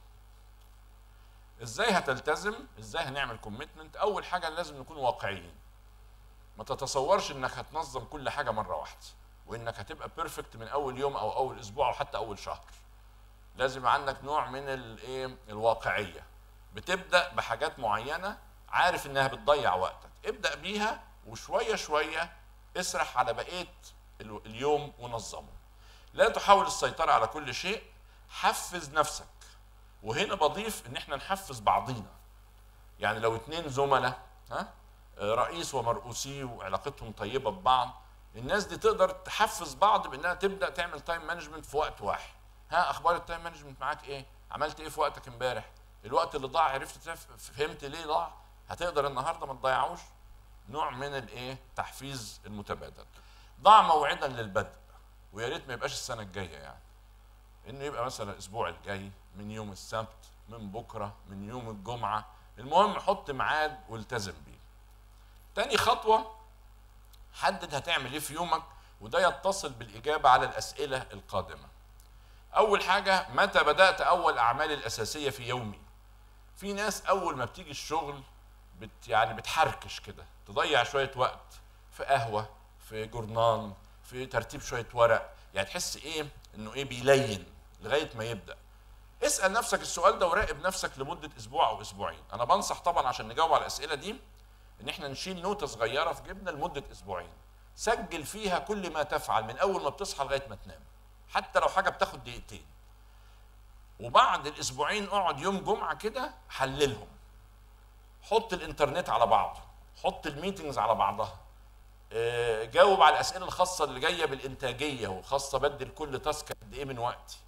ازاي هتلتزم ازاي هنعمل كوميتمنت اول حاجه لازم نكون واقعيين ما تتصورش انك هتنظم كل حاجه مره واحده وانك هتبقى بيرفكت من اول يوم او اول اسبوع او حتى اول شهر لازم عندك نوع من الايه الواقعيه بتبدا بحاجات معينه عارف انها بتضيع وقتك ابدا بيها وشويه شويه اسرح على بقيه اليوم ونظمه لا تحاول السيطره على كل شيء حفز نفسك وهنا بضيف ان احنا نحفز بعضينا يعني لو اتنين زملاء ها رئيس ومرؤوسيه وعلاقتهم طيبه ببعض الناس دي تقدر تحفز بعض بانها تبدا تعمل تايم مانجمنت في وقت واحد ها اخبار التايم مانجمنت معاك ايه عملت ايه في وقتك امبارح الوقت اللي ضاع عرفت فهمت ليه ضاع هتقدر النهارده ما تضيعوش نوع من الايه تحفيز المتبادل ضع موعدا للبدء ويا ريت ما يبقاش السنه الجايه يعني انه يبقى مثلا الاسبوع الجاي من يوم السبت من بكره من يوم الجمعه المهم حط ميعاد والتزم بيه تاني خطوه حدد هتعمل ايه في يومك وده يتصل بالاجابه على الاسئله القادمه اول حاجه متى بدات اول اعمالي الاساسيه في يومي في ناس اول ما بتيجي الشغل بت يعني بتحركش كده تضيع شويه وقت في قهوه في جورنان في ترتيب شويه ورق يعني تحس ايه انه ايه بيلين لغايه ما يبدا اسال نفسك السؤال ده وراقب نفسك لمده اسبوع او اسبوعين انا بنصح طبعا عشان نجاوب على الاسئله دي ان احنا نشيل نوتة صغيره في جيبنا لمده اسبوعين سجل فيها كل ما تفعل من اول ما بتصحى لغايه ما تنام حتى لو حاجه بتاخد دقيقتين وبعد الاسبوعين اقعد يوم جمعه كده حللهم حط الانترنت على بعضه حط الميتنجز على بعضها جاوب على الاسئله الخاصه اللي جايه بالانتاجيه وخاصه بدي لكل تاسك قد ايه من وقتي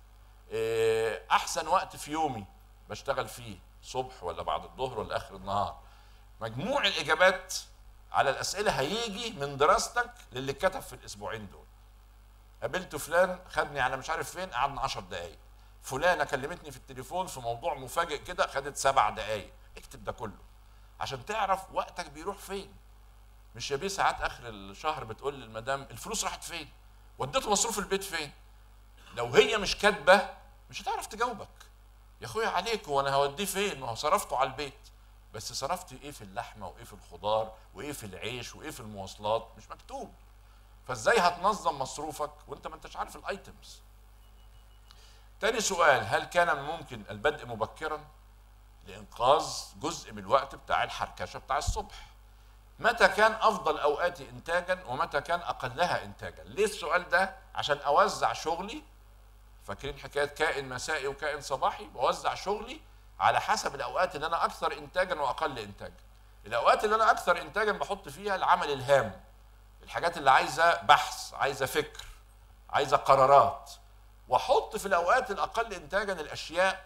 احسن وقت في يومي بشتغل فيه صبح ولا بعد الظهر ولا اخر النهار مجموع الاجابات على الاسئله هيجي من دراستك للي اتكتب في الاسبوعين دول قابلت فلان خدني على مش عارف فين قعدنا 10 دقايق فلانه كلمتني في التليفون في موضوع مفاجئ كده خدت سبع دقايق اكتب ده كله عشان تعرف وقتك بيروح فين مش يا بيه ساعات اخر الشهر بتقول للمدام الفلوس راحت فين وديت مصروف البيت فين لو هي مش كاتبه مش هتعرف تجاوبك يا اخويا عليك وانا هوديه فين ما هو صرفته على البيت بس صرفت ايه في اللحمه وايه في الخضار وايه في العيش وايه في المواصلات مش مكتوب فازاي هتنظم مصروفك وانت ما انتش عارف الايتمز تاني سؤال هل كان ممكن البدء مبكرا لانقاذ جزء من الوقت بتاع الحركشه بتاع الصبح متى كان افضل اوقاتي انتاجا ومتى كان اقلها انتاجا ليه السؤال ده عشان اوزع شغلي فاكرين حكايه كائن مسائي وكائن صباحي بوزع شغلي على حسب الاوقات اللي انا اكثر انتاجا واقل انتاجا الاوقات اللي انا اكثر انتاجا بحط فيها العمل الهام الحاجات اللي عايزه بحث عايزه فكر عايزه قرارات واحط في الاوقات الاقل انتاجا الاشياء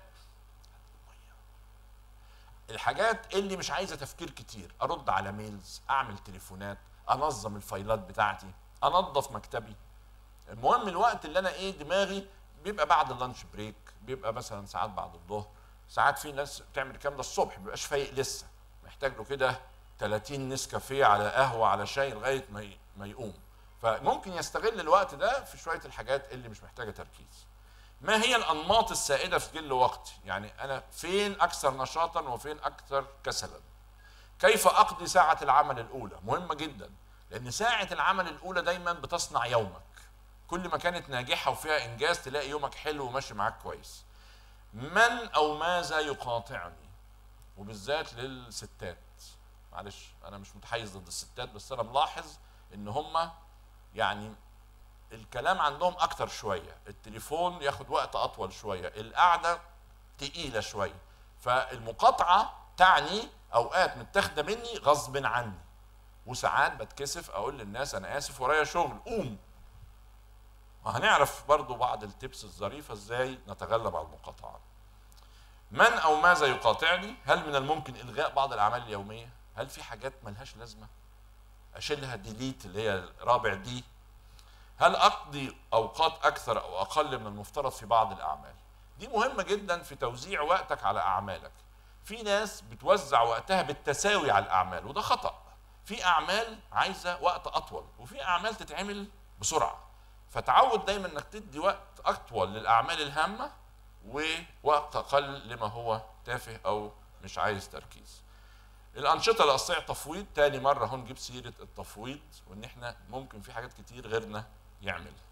الحاجات اللي مش عايزه تفكير كتير ارد على ميلز اعمل تليفونات انظم الفايلات بتاعتي انظف مكتبي المهم الوقت اللي انا ايه دماغي بيبقى بعد اللانش بريك بيبقى مثلا ساعات بعد الظهر ساعات في ناس بتعمل الكلام ده الصبح ما بيبقاش فايق لسه محتاج له كده 30 نسكافيه على قهوه على شاي لغايه ما ما يقوم فممكن يستغل الوقت ده في شويه الحاجات اللي مش محتاجه تركيز ما هي الانماط السائده في جل وقتي يعني انا فين اكثر نشاطا وفين اكثر كسلا كيف اقضي ساعه العمل الاولى مهمه جدا لان ساعه العمل الاولى دايما بتصنع يومك كل ما كانت ناجحه وفيها انجاز تلاقي يومك حلو وماشي معاك كويس من او ماذا يقاطعني وبالذات للستات معلش انا مش متحيز ضد الستات بس انا ملاحظ ان هم يعني الكلام عندهم اكتر شويه التليفون ياخد وقت اطول شويه القعده تقيله شويه فالمقاطعه تعني اوقات متاخده مني غصب عني وساعات بتكسف اقول للناس انا اسف ورايا شغل قوم وهنعرف برضو بعض التبس الظريفة ازاي نتغلب على المقاطعة من او ماذا يقاطعني هل من الممكن الغاء بعض الاعمال اليومية هل في حاجات ملهاش لازمة اشيلها ديليت اللي هي رابع دي هل اقضي اوقات اكثر او اقل من المفترض في بعض الاعمال دي مهمة جدا في توزيع وقتك على اعمالك في ناس بتوزع وقتها بالتساوي على الاعمال وده خطأ في اعمال عايزة وقت اطول وفي اعمال تتعمل بسرعة فتعود دايما انك تدي وقت اطول للاعمال الهامه ووقت اقل لما هو تافه او مش عايز تركيز. الانشطه الاصليه تفويض تاني مره هون نجيب سيره التفويض وان احنا ممكن في حاجات كتير غيرنا يعملها.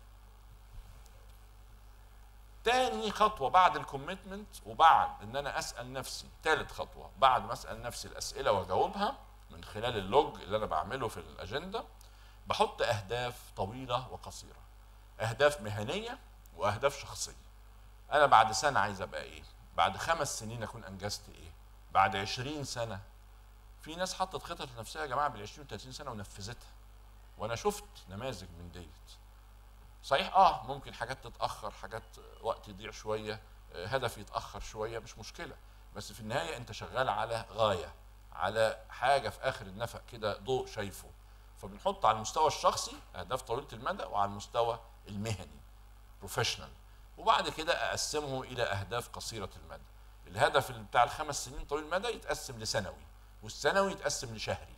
تاني خطوه بعد الكوميتمنت وبعد ان انا اسال نفسي تالت خطوه بعد ما اسال نفسي الاسئله واجاوبها من خلال اللوج اللي انا بعمله في الاجنده بحط اهداف طويله وقصيره. اهداف مهنيه واهداف شخصيه انا بعد سنه عايز ابقى ايه بعد خمس سنين اكون انجزت ايه بعد عشرين سنه في ناس حطت خطط لنفسها يا جماعه بال 20 30 سنه ونفذتها وانا شفت نماذج من ديت صحيح اه ممكن حاجات تتاخر حاجات وقت يضيع شويه هدف يتاخر شويه مش مشكله بس في النهايه انت شغال على غايه على حاجه في اخر النفق كده ضوء شايفه فبنحط على المستوى الشخصي اهداف طويله المدى وعلى المستوى المهني بروفيشنال وبعد كده اقسمه الى اهداف قصيره المدى الهدف اللي بتاع الخمس سنين طويل المدى يتقسم لسنوي والسنوي يتقسم لشهري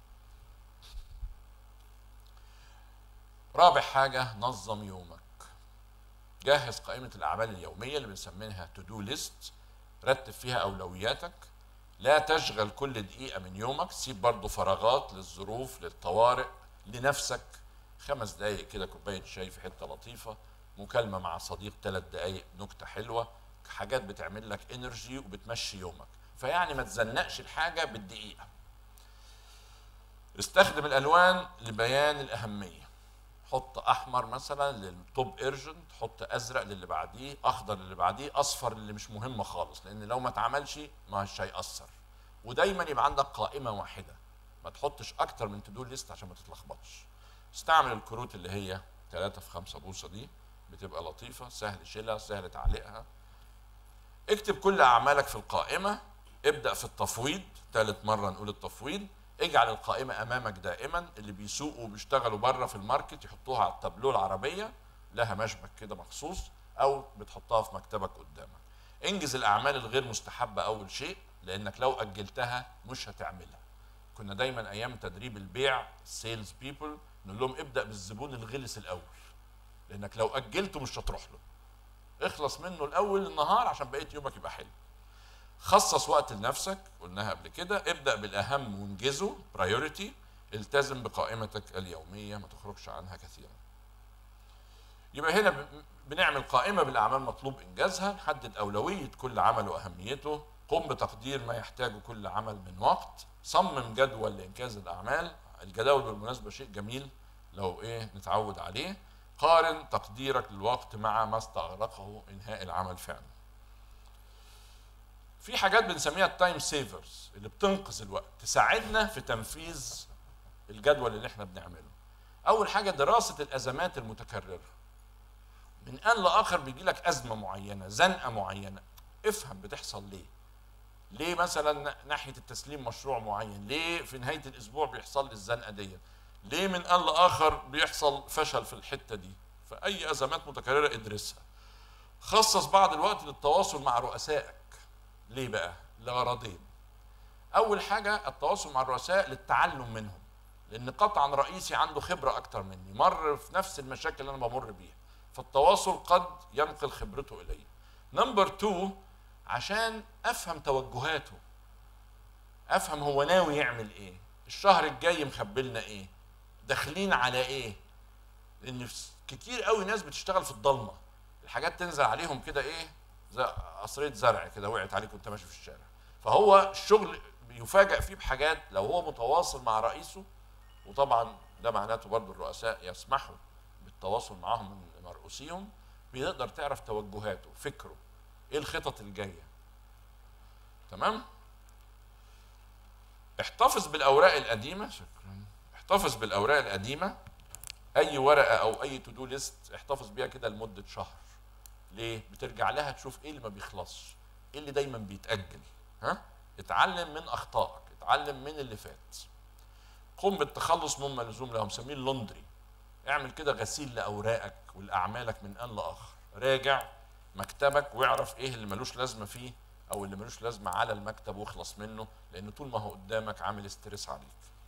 رابع حاجة نظم يومك جهز قائمة الأعمال اليومية اللي بنسميها تو دو ليست رتب فيها أولوياتك لا تشغل كل دقيقة من يومك سيب برضه فراغات للظروف للطوارئ لنفسك خمس دقايق كده كوبايه شاي في حته لطيفه مكالمه مع صديق ثلاث دقايق نكته حلوه حاجات بتعمل لك انرجي وبتمشي يومك فيعني ما تزنقش الحاجه بالدقيقه استخدم الالوان لبيان الاهميه حط احمر مثلا للتوب ايرجنت حط ازرق للي بعديه اخضر للي بعديه اصفر للي مش مهم خالص لان لو ما اتعملش مش هيأثر ودايما يبقى عندك قائمه واحده ما تحطش اكتر من تدول ليست عشان ما تتلخبطش استعمل الكروت اللي هي 3 في 5 بوصه دي بتبقى لطيفه سهل شيلها سهل تعليقها اكتب كل اعمالك في القائمه ابدا في التفويض ثالث مره نقول التفويض اجعل القائمه امامك دائما اللي بيسوقوا وبيشتغلوا بره في الماركت يحطوها على التابلو العربيه لها مشبك كده مخصوص او بتحطها في مكتبك قدامك انجز الاعمال الغير مستحبه اول شيء لانك لو اجلتها مش هتعملها كنا دايما ايام تدريب البيع سيلز بيبل نقول لهم ابدا بالزبون الغلس الاول لانك لو اجلته مش هتروح له اخلص منه الاول النهار عشان بقيه يومك يبقى حلو خصص وقت لنفسك قلناها قبل كده ابدا بالاهم وانجزه برايورتي التزم بقائمتك اليوميه ما تخرجش عنها كثيرا يبقى هنا بنعمل قائمه بالاعمال مطلوب انجازها نحدد اولويه كل عمل واهميته قم بتقدير ما يحتاجه كل عمل من وقت صمم جدول لانجاز الاعمال الجداول بالمناسبه شيء جميل لو ايه نتعود عليه قارن تقديرك للوقت مع ما استغرقه انهاء العمل فعلا في حاجات بنسميها التايم سيفرز اللي بتنقذ الوقت تساعدنا في تنفيذ الجدول اللي احنا بنعمله اول حاجه دراسه الازمات المتكرره من ان لاخر بيجي لك ازمه معينه زنقه معينه افهم بتحصل ليه ليه مثلا ناحيه التسليم مشروع معين ليه في نهايه الاسبوع بيحصل لي الزنقه دي ليه من ان لاخر بيحصل فشل في الحته دي فاي ازمات متكرره ادرسها خصص بعض الوقت للتواصل مع رؤسائك ليه بقى لغرضين اول حاجه التواصل مع الرؤساء للتعلم منهم لان قطعا رئيسي عنده خبره اكتر مني مر في نفس المشاكل اللي انا بمر بيها فالتواصل قد ينقل خبرته الي نمبر 2 عشان افهم توجهاته افهم هو ناوي يعمل ايه الشهر الجاي مخبلنا ايه داخلين على ايه لان كتير قوي ناس بتشتغل في الضلمه الحاجات تنزل عليهم كده ايه زي قصريه زرع كده وقعت عليك وانت ماشي في الشارع فهو الشغل يفاجئ فيه بحاجات لو هو متواصل مع رئيسه وطبعا ده معناته برضو الرؤساء يسمحوا بالتواصل معهم من مرؤوسيهم بيقدر تعرف توجهاته فكره ايه الخطط الجايه تمام احتفظ بالاوراق القديمه شكرا احتفظ بالاوراق القديمه اي ورقه او اي تو دو ليست احتفظ بيها كده لمده شهر ليه بترجع لها تشوف ايه اللي ما بيخلصش ايه اللي دايما بيتاجل ها اتعلم من اخطائك اتعلم من اللي فات قم بالتخلص مما لزوم له مسميه اللوندري اعمل كده غسيل لاوراقك ولاعمالك من ان لاخر راجع مكتبك واعرف ايه اللي ملوش لازمه فيه او اللي ملوش لازمه على المكتب واخلص منه لان طول ما هو قدامك عامل استرس عليك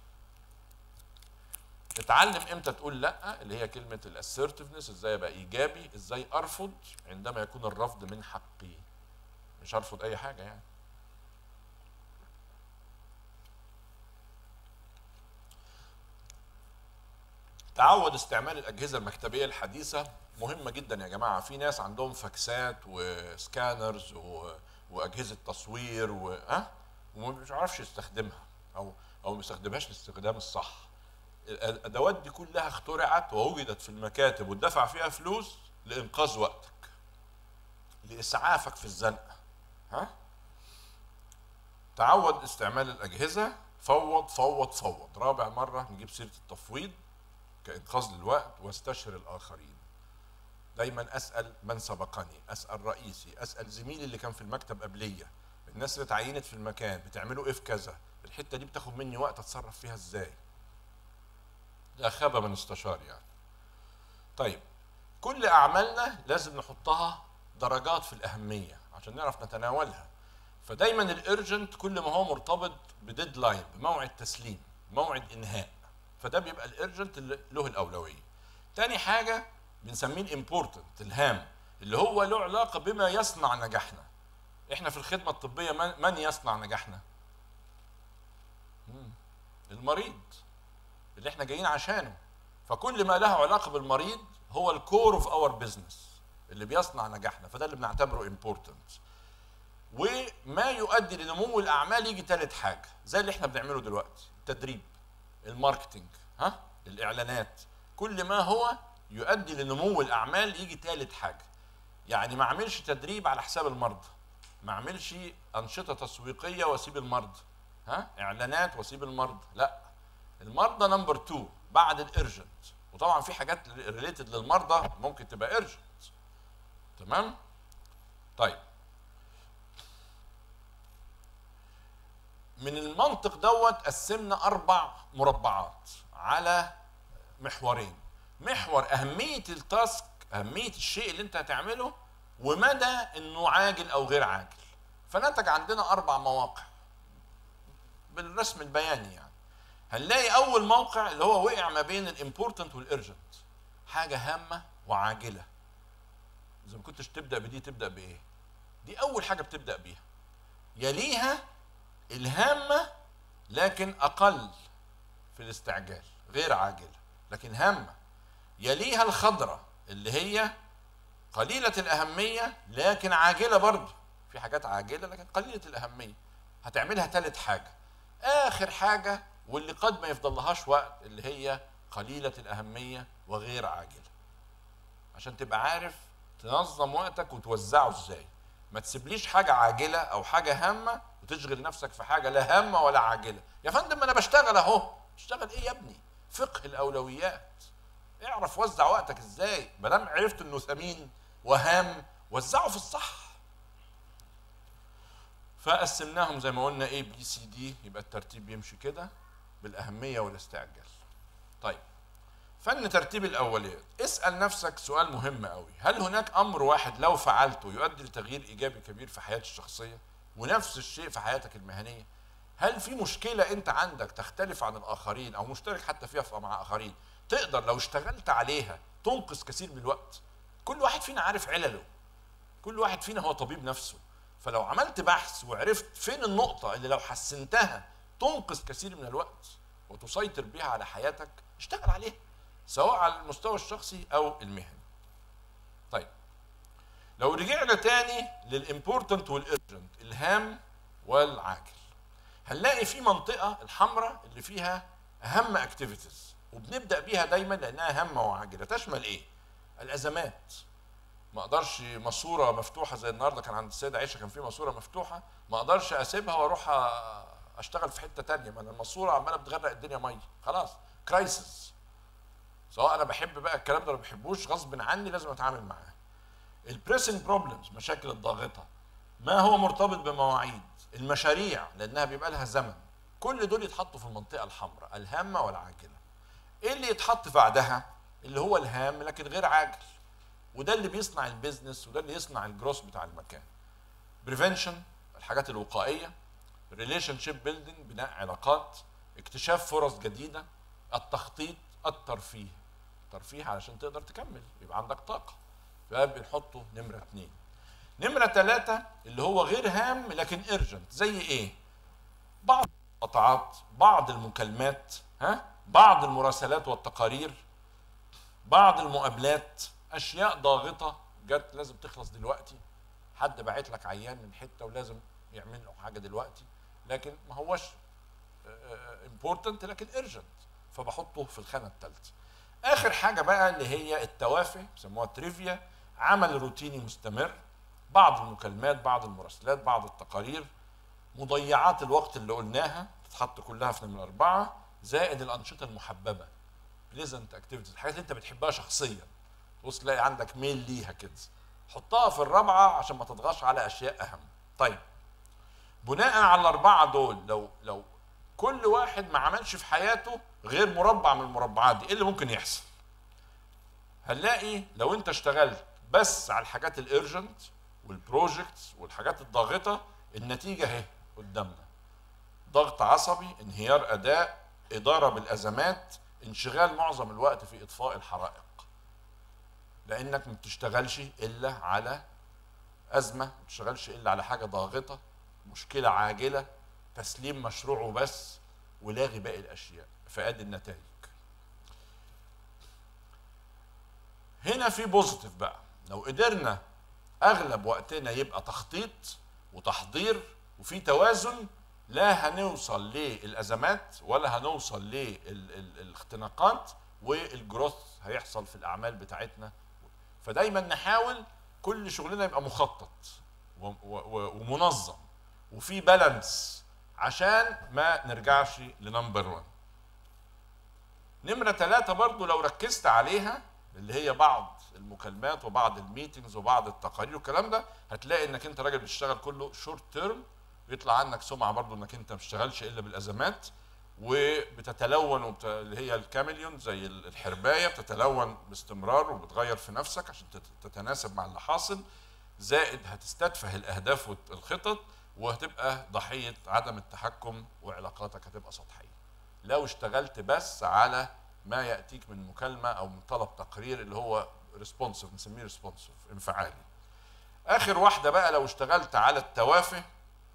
اتعلم امتى تقول لا اللي هي كلمه الاسرتفنس ازاي ابقى ايجابي ازاي ارفض عندما يكون الرفض من حقي مش هرفض اي حاجه يعني تعود استعمال الاجهزه المكتبيه الحديثه مهمه جدا يا جماعه في ناس عندهم فاكسات وسكانرز و... واجهزه تصوير و ها وما بيعرفش يستخدمها او او ما بيستخدمهاش الاستخدام الصح الادوات دي كلها اخترعت ووجدت في المكاتب واتدفع فيها فلوس لانقاذ وقتك لاسعافك في الزنقه ها تعود استعمال الاجهزه فوض فوض فوض رابع مره نجيب سيره التفويض كانقاذ للوقت واستشر الاخرين دايما اسال من سبقني اسال رئيسي اسال زميلي اللي كان في المكتب قبليه الناس اللي اتعينت في المكان بتعملوا ايه في كذا الحته دي بتاخد مني وقت اتصرف فيها ازاي ده خاب من استشار يعني طيب كل اعمالنا لازم نحطها درجات في الاهميه عشان نعرف نتناولها فدايما الارجنت كل ما هو مرتبط بديدلاين بموعد تسليم موعد انهاء فده بيبقى الارجنت اللي له الاولويه تاني حاجه بنسميه الامبورتنت الهام اللي هو له علاقه بما يصنع نجاحنا احنا في الخدمه الطبيه من يصنع نجاحنا المريض اللي احنا جايين عشانه فكل ما له علاقه بالمريض هو الكور اوف اور بزنس اللي بيصنع نجاحنا فده اللي بنعتبره امبورتنت وما يؤدي لنمو الاعمال يجي ثالث حاجه زي اللي احنا بنعمله دلوقتي التدريب الماركتينج ها الاعلانات كل ما هو يؤدي لنمو الاعمال يجي ثالث حاجه يعني ما اعملش تدريب على حساب المرضى ما اعملش انشطه تسويقيه واسيب المرضى ها اعلانات واسيب المرضى لا المرضى نمبر 2 بعد الارجنت وطبعا في حاجات ريليتد للمرضى ممكن تبقى ارجنت تمام طيب من المنطق دوت قسمنا اربع مربعات على محورين محور اهميه التاسك اهميه الشيء اللي انت هتعمله ومدى انه عاجل او غير عاجل فنتج عندنا اربع مواقع بالرسم البياني يعني هنلاقي اول موقع اللي هو وقع ما بين الامبورتنت والارجنت حاجه هامه وعاجله اذا ما كنتش تبدا بدي تبدا بايه دي اول حاجه بتبدا بيها يليها الهامه لكن اقل في الاستعجال غير عاجله لكن هامه يليها الخضره اللي هي قليله الاهميه لكن عاجله برضه في حاجات عاجله لكن قليله الاهميه هتعملها ثالث حاجه اخر حاجه واللي قد ما يفضلهاش وقت اللي هي قليله الاهميه وغير عاجله عشان تبقى عارف تنظم وقتك وتوزعه ازاي ما تسيبليش حاجه عاجله او حاجه هامه وتشغل نفسك في حاجه لا هامه ولا عاجله يا فندم ما انا بشتغل اهو بشتغل ايه يا ابني فقه الاولويات اعرف وزع وقتك ازاي ما دام عرفت انه ثمين وهام وزعه في الصح فقسمناهم زي ما قلنا A B C D يبقى الترتيب يمشي كده بالأهمية والاستعجال. طيب فن ترتيب الأولويات، اسأل نفسك سؤال مهم قوي، هل هناك أمر واحد لو فعلته يؤدي لتغيير إيجابي كبير في حياتي الشخصية؟ ونفس الشيء في حياتك المهنية؟ هل في مشكلة أنت عندك تختلف عن الآخرين أو مشترك حتى فيها مع آخرين تقدر لو اشتغلت عليها تنقذ كثير من الوقت؟ كل واحد فينا عارف علله. كل واحد فينا هو طبيب نفسه. فلو عملت بحث وعرفت فين النقطة اللي لو حسنتها تنقذ كثير من الوقت وتسيطر بها على حياتك اشتغل عليها سواء على المستوى الشخصي أو المهني. طيب لو رجعنا تاني للامبورتنت والارجنت الهام والعاجل هنلاقي في منطقة الحمراء اللي فيها أهم اكتيفيتيز وبنبدأ بيها دايما لأنها هامة وعاجلة تشمل إيه؟ الأزمات ما اقدرش ماسوره مفتوحه زي النهارده كان عند السيده عائشه كان في ماسوره مفتوحه ما اقدرش اسيبها واروح اشتغل في حته تانية ما انا الماسوره عماله بتغرق الدنيا ميه خلاص كرايسيس سواء انا بحب بقى الكلام ده ما بحبوش غصب عني لازم اتعامل معاه البريسنج بروبلمز مشاكل الضاغطه ما هو مرتبط بمواعيد المشاريع لانها بيبقى لها زمن كل دول يتحطوا في المنطقه الحمراء الهامه والعاجله ايه اللي يتحط بعدها اللي هو الهام لكن غير عاجل وده اللي بيصنع البيزنس وده اللي يصنع الجروس بتاع المكان بريفنشن الحاجات الوقائيه ريليشن شيب بيلدينج بناء علاقات اكتشاف فرص جديده التخطيط الترفيه ترفيه علشان تقدر تكمل يبقى عندك طاقه فبنحطه نمره اثنين نمره ثلاثه اللي هو غير هام لكن ارجنت زي ايه بعض القطاعات بعض المكالمات ها بعض المراسلات والتقارير بعض المقابلات اشياء ضاغطه جت لازم تخلص دلوقتي حد باعت لك عيان من حته ولازم يعمل له حاجه دلوقتي لكن ما هوش امبورتنت لكن ارجنت فبحطه في الخانه الثالثه اخر حاجه بقى اللي هي التوافه بيسموها تريفيا عمل روتيني مستمر بعض المكالمات بعض المراسلات بعض التقارير مضيعات الوقت اللي قلناها تتحط كلها في نمره اربعه زائد الانشطه المحببه بليزنت اكتيفيتيز الحاجات اللي انت بتحبها شخصيا تبص تلاقي عندك ميل ليها كده حطها في الرابعه عشان ما تضغطش على اشياء اهم طيب بناء على الاربعه دول لو لو كل واحد ما عملش في حياته غير مربع من المربعات دي ايه اللي ممكن يحصل هنلاقي لو انت اشتغلت بس على الحاجات الارجنت والبروجكتس والحاجات الضاغطه النتيجه اهي قدامنا ضغط عصبي انهيار اداء اداره بالازمات انشغال معظم الوقت في اطفاء الحرائق لانك ما بتشتغلش الا على ازمه ما بتشتغلش الا على حاجه ضاغطه مشكله عاجله تسليم مشروع وبس ولاغي باقي الاشياء فادي النتائج هنا في بوزيتيف بقى لو قدرنا اغلب وقتنا يبقى تخطيط وتحضير وفي توازن لا هنوصل للازمات ولا هنوصل للاختناقات والجروث هيحصل في الاعمال بتاعتنا فدايما نحاول كل شغلنا يبقى مخطط ومنظم وفي بالانس عشان ما نرجعش لنمبر 1 نمرة ثلاثة برضو لو ركزت عليها اللي هي بعض المكالمات وبعض الميتنجز وبعض التقارير والكلام ده هتلاقي انك انت راجل بتشتغل كله شورت تيرم بيطلع عنك سمعة برضو انك انت ما بتشتغلش الا بالازمات وبتتلون وبت... اللي هي الكاميليون زي الحربايه بتتلون باستمرار وبتغير في نفسك عشان تتناسب مع اللي حاصل زائد هتستتفه الاهداف والخطط وهتبقى ضحيه عدم التحكم وعلاقاتك هتبقى سطحيه. لو اشتغلت بس على ما ياتيك من مكالمه او من طلب تقرير اللي هو ريسبونسيف بنسميه ريسبونسيف انفعالي. اخر واحده بقى لو اشتغلت على التوافه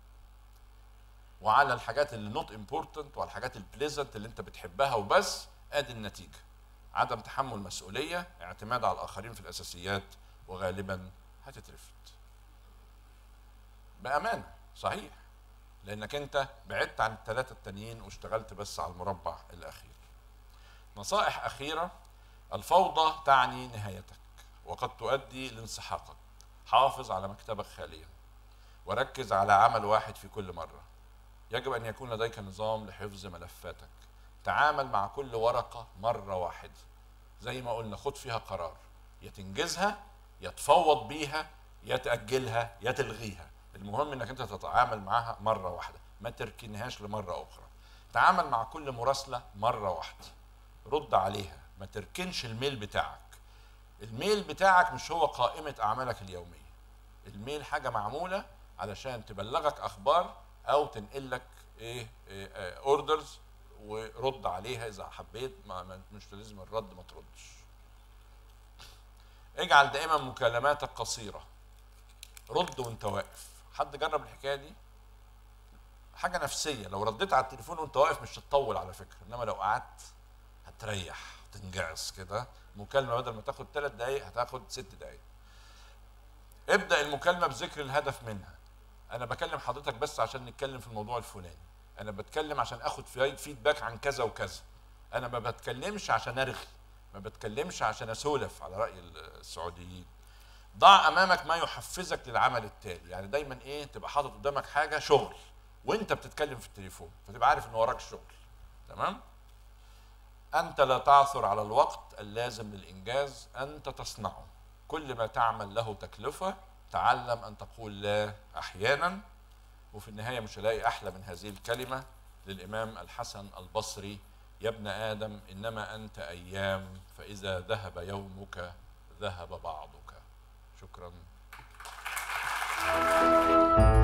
وعلى الحاجات اللي نوت امبورتنت وعلى الحاجات البليزنت اللي انت بتحبها وبس ادي النتيجه عدم تحمل مسؤوليه اعتماد على الاخرين في الاساسيات وغالبا هتترفض بامانه صحيح لانك انت بعدت عن الثلاثه التانيين واشتغلت بس على المربع الاخير نصائح اخيره الفوضى تعني نهايتك وقد تؤدي لانسحاقك حافظ على مكتبك خاليا وركز على عمل واحد في كل مره يجب ان يكون لديك نظام لحفظ ملفاتك تعامل مع كل ورقه مره واحده زي ما قلنا خد فيها قرار يا تنجزها يا تفوض بيها يا تاجلها يا تلغيها المهم انك انت تتعامل معاها مره واحده ما تركنهاش لمره اخرى تعامل مع كل مراسله مره واحده رد عليها ما تركنش الميل بتاعك الميل بتاعك مش هو قائمه اعمالك اليوميه الميل حاجه معموله علشان تبلغك اخبار او تنقل لك ايه اوردرز ورد عليها اذا حبيت ما ما- مش لازم الرد ما تردش اجعل دائما مكالماتك قصيره رد وانت واقف حد جرب الحكايه دي حاجه نفسيه لو رديت على التليفون وانت واقف مش هتطول على فكره انما لو قعدت هتريح تنجعص كده مكالمه بدل ما تاخد ثلاث دقائق هتاخد ست دقائق ابدا المكالمه بذكر الهدف منها انا بكلم حضرتك بس عشان نتكلم في الموضوع الفلاني انا بتكلم عشان اخد في- فيدباك عن كذا وكذا انا ما بتكلمش عشان ارغي ما بتكلمش عشان اسولف على راي السعوديين ضع امامك ما يحفزك للعمل التالي يعني دايما ايه تبقى حاطط قدامك حاجه شغل وانت بتتكلم في التليفون فتبقى عارف ان وراك شغل تمام انت لا تعثر على الوقت اللازم للانجاز انت تصنعه كل ما تعمل له تكلفه تعلم ان تقول لا احيانا وفي النهايه مش هلاقي احلى من هذه الكلمه للامام الحسن البصري يا ابن ادم انما انت ايام فاذا ذهب يومك ذهب بعضك شكرا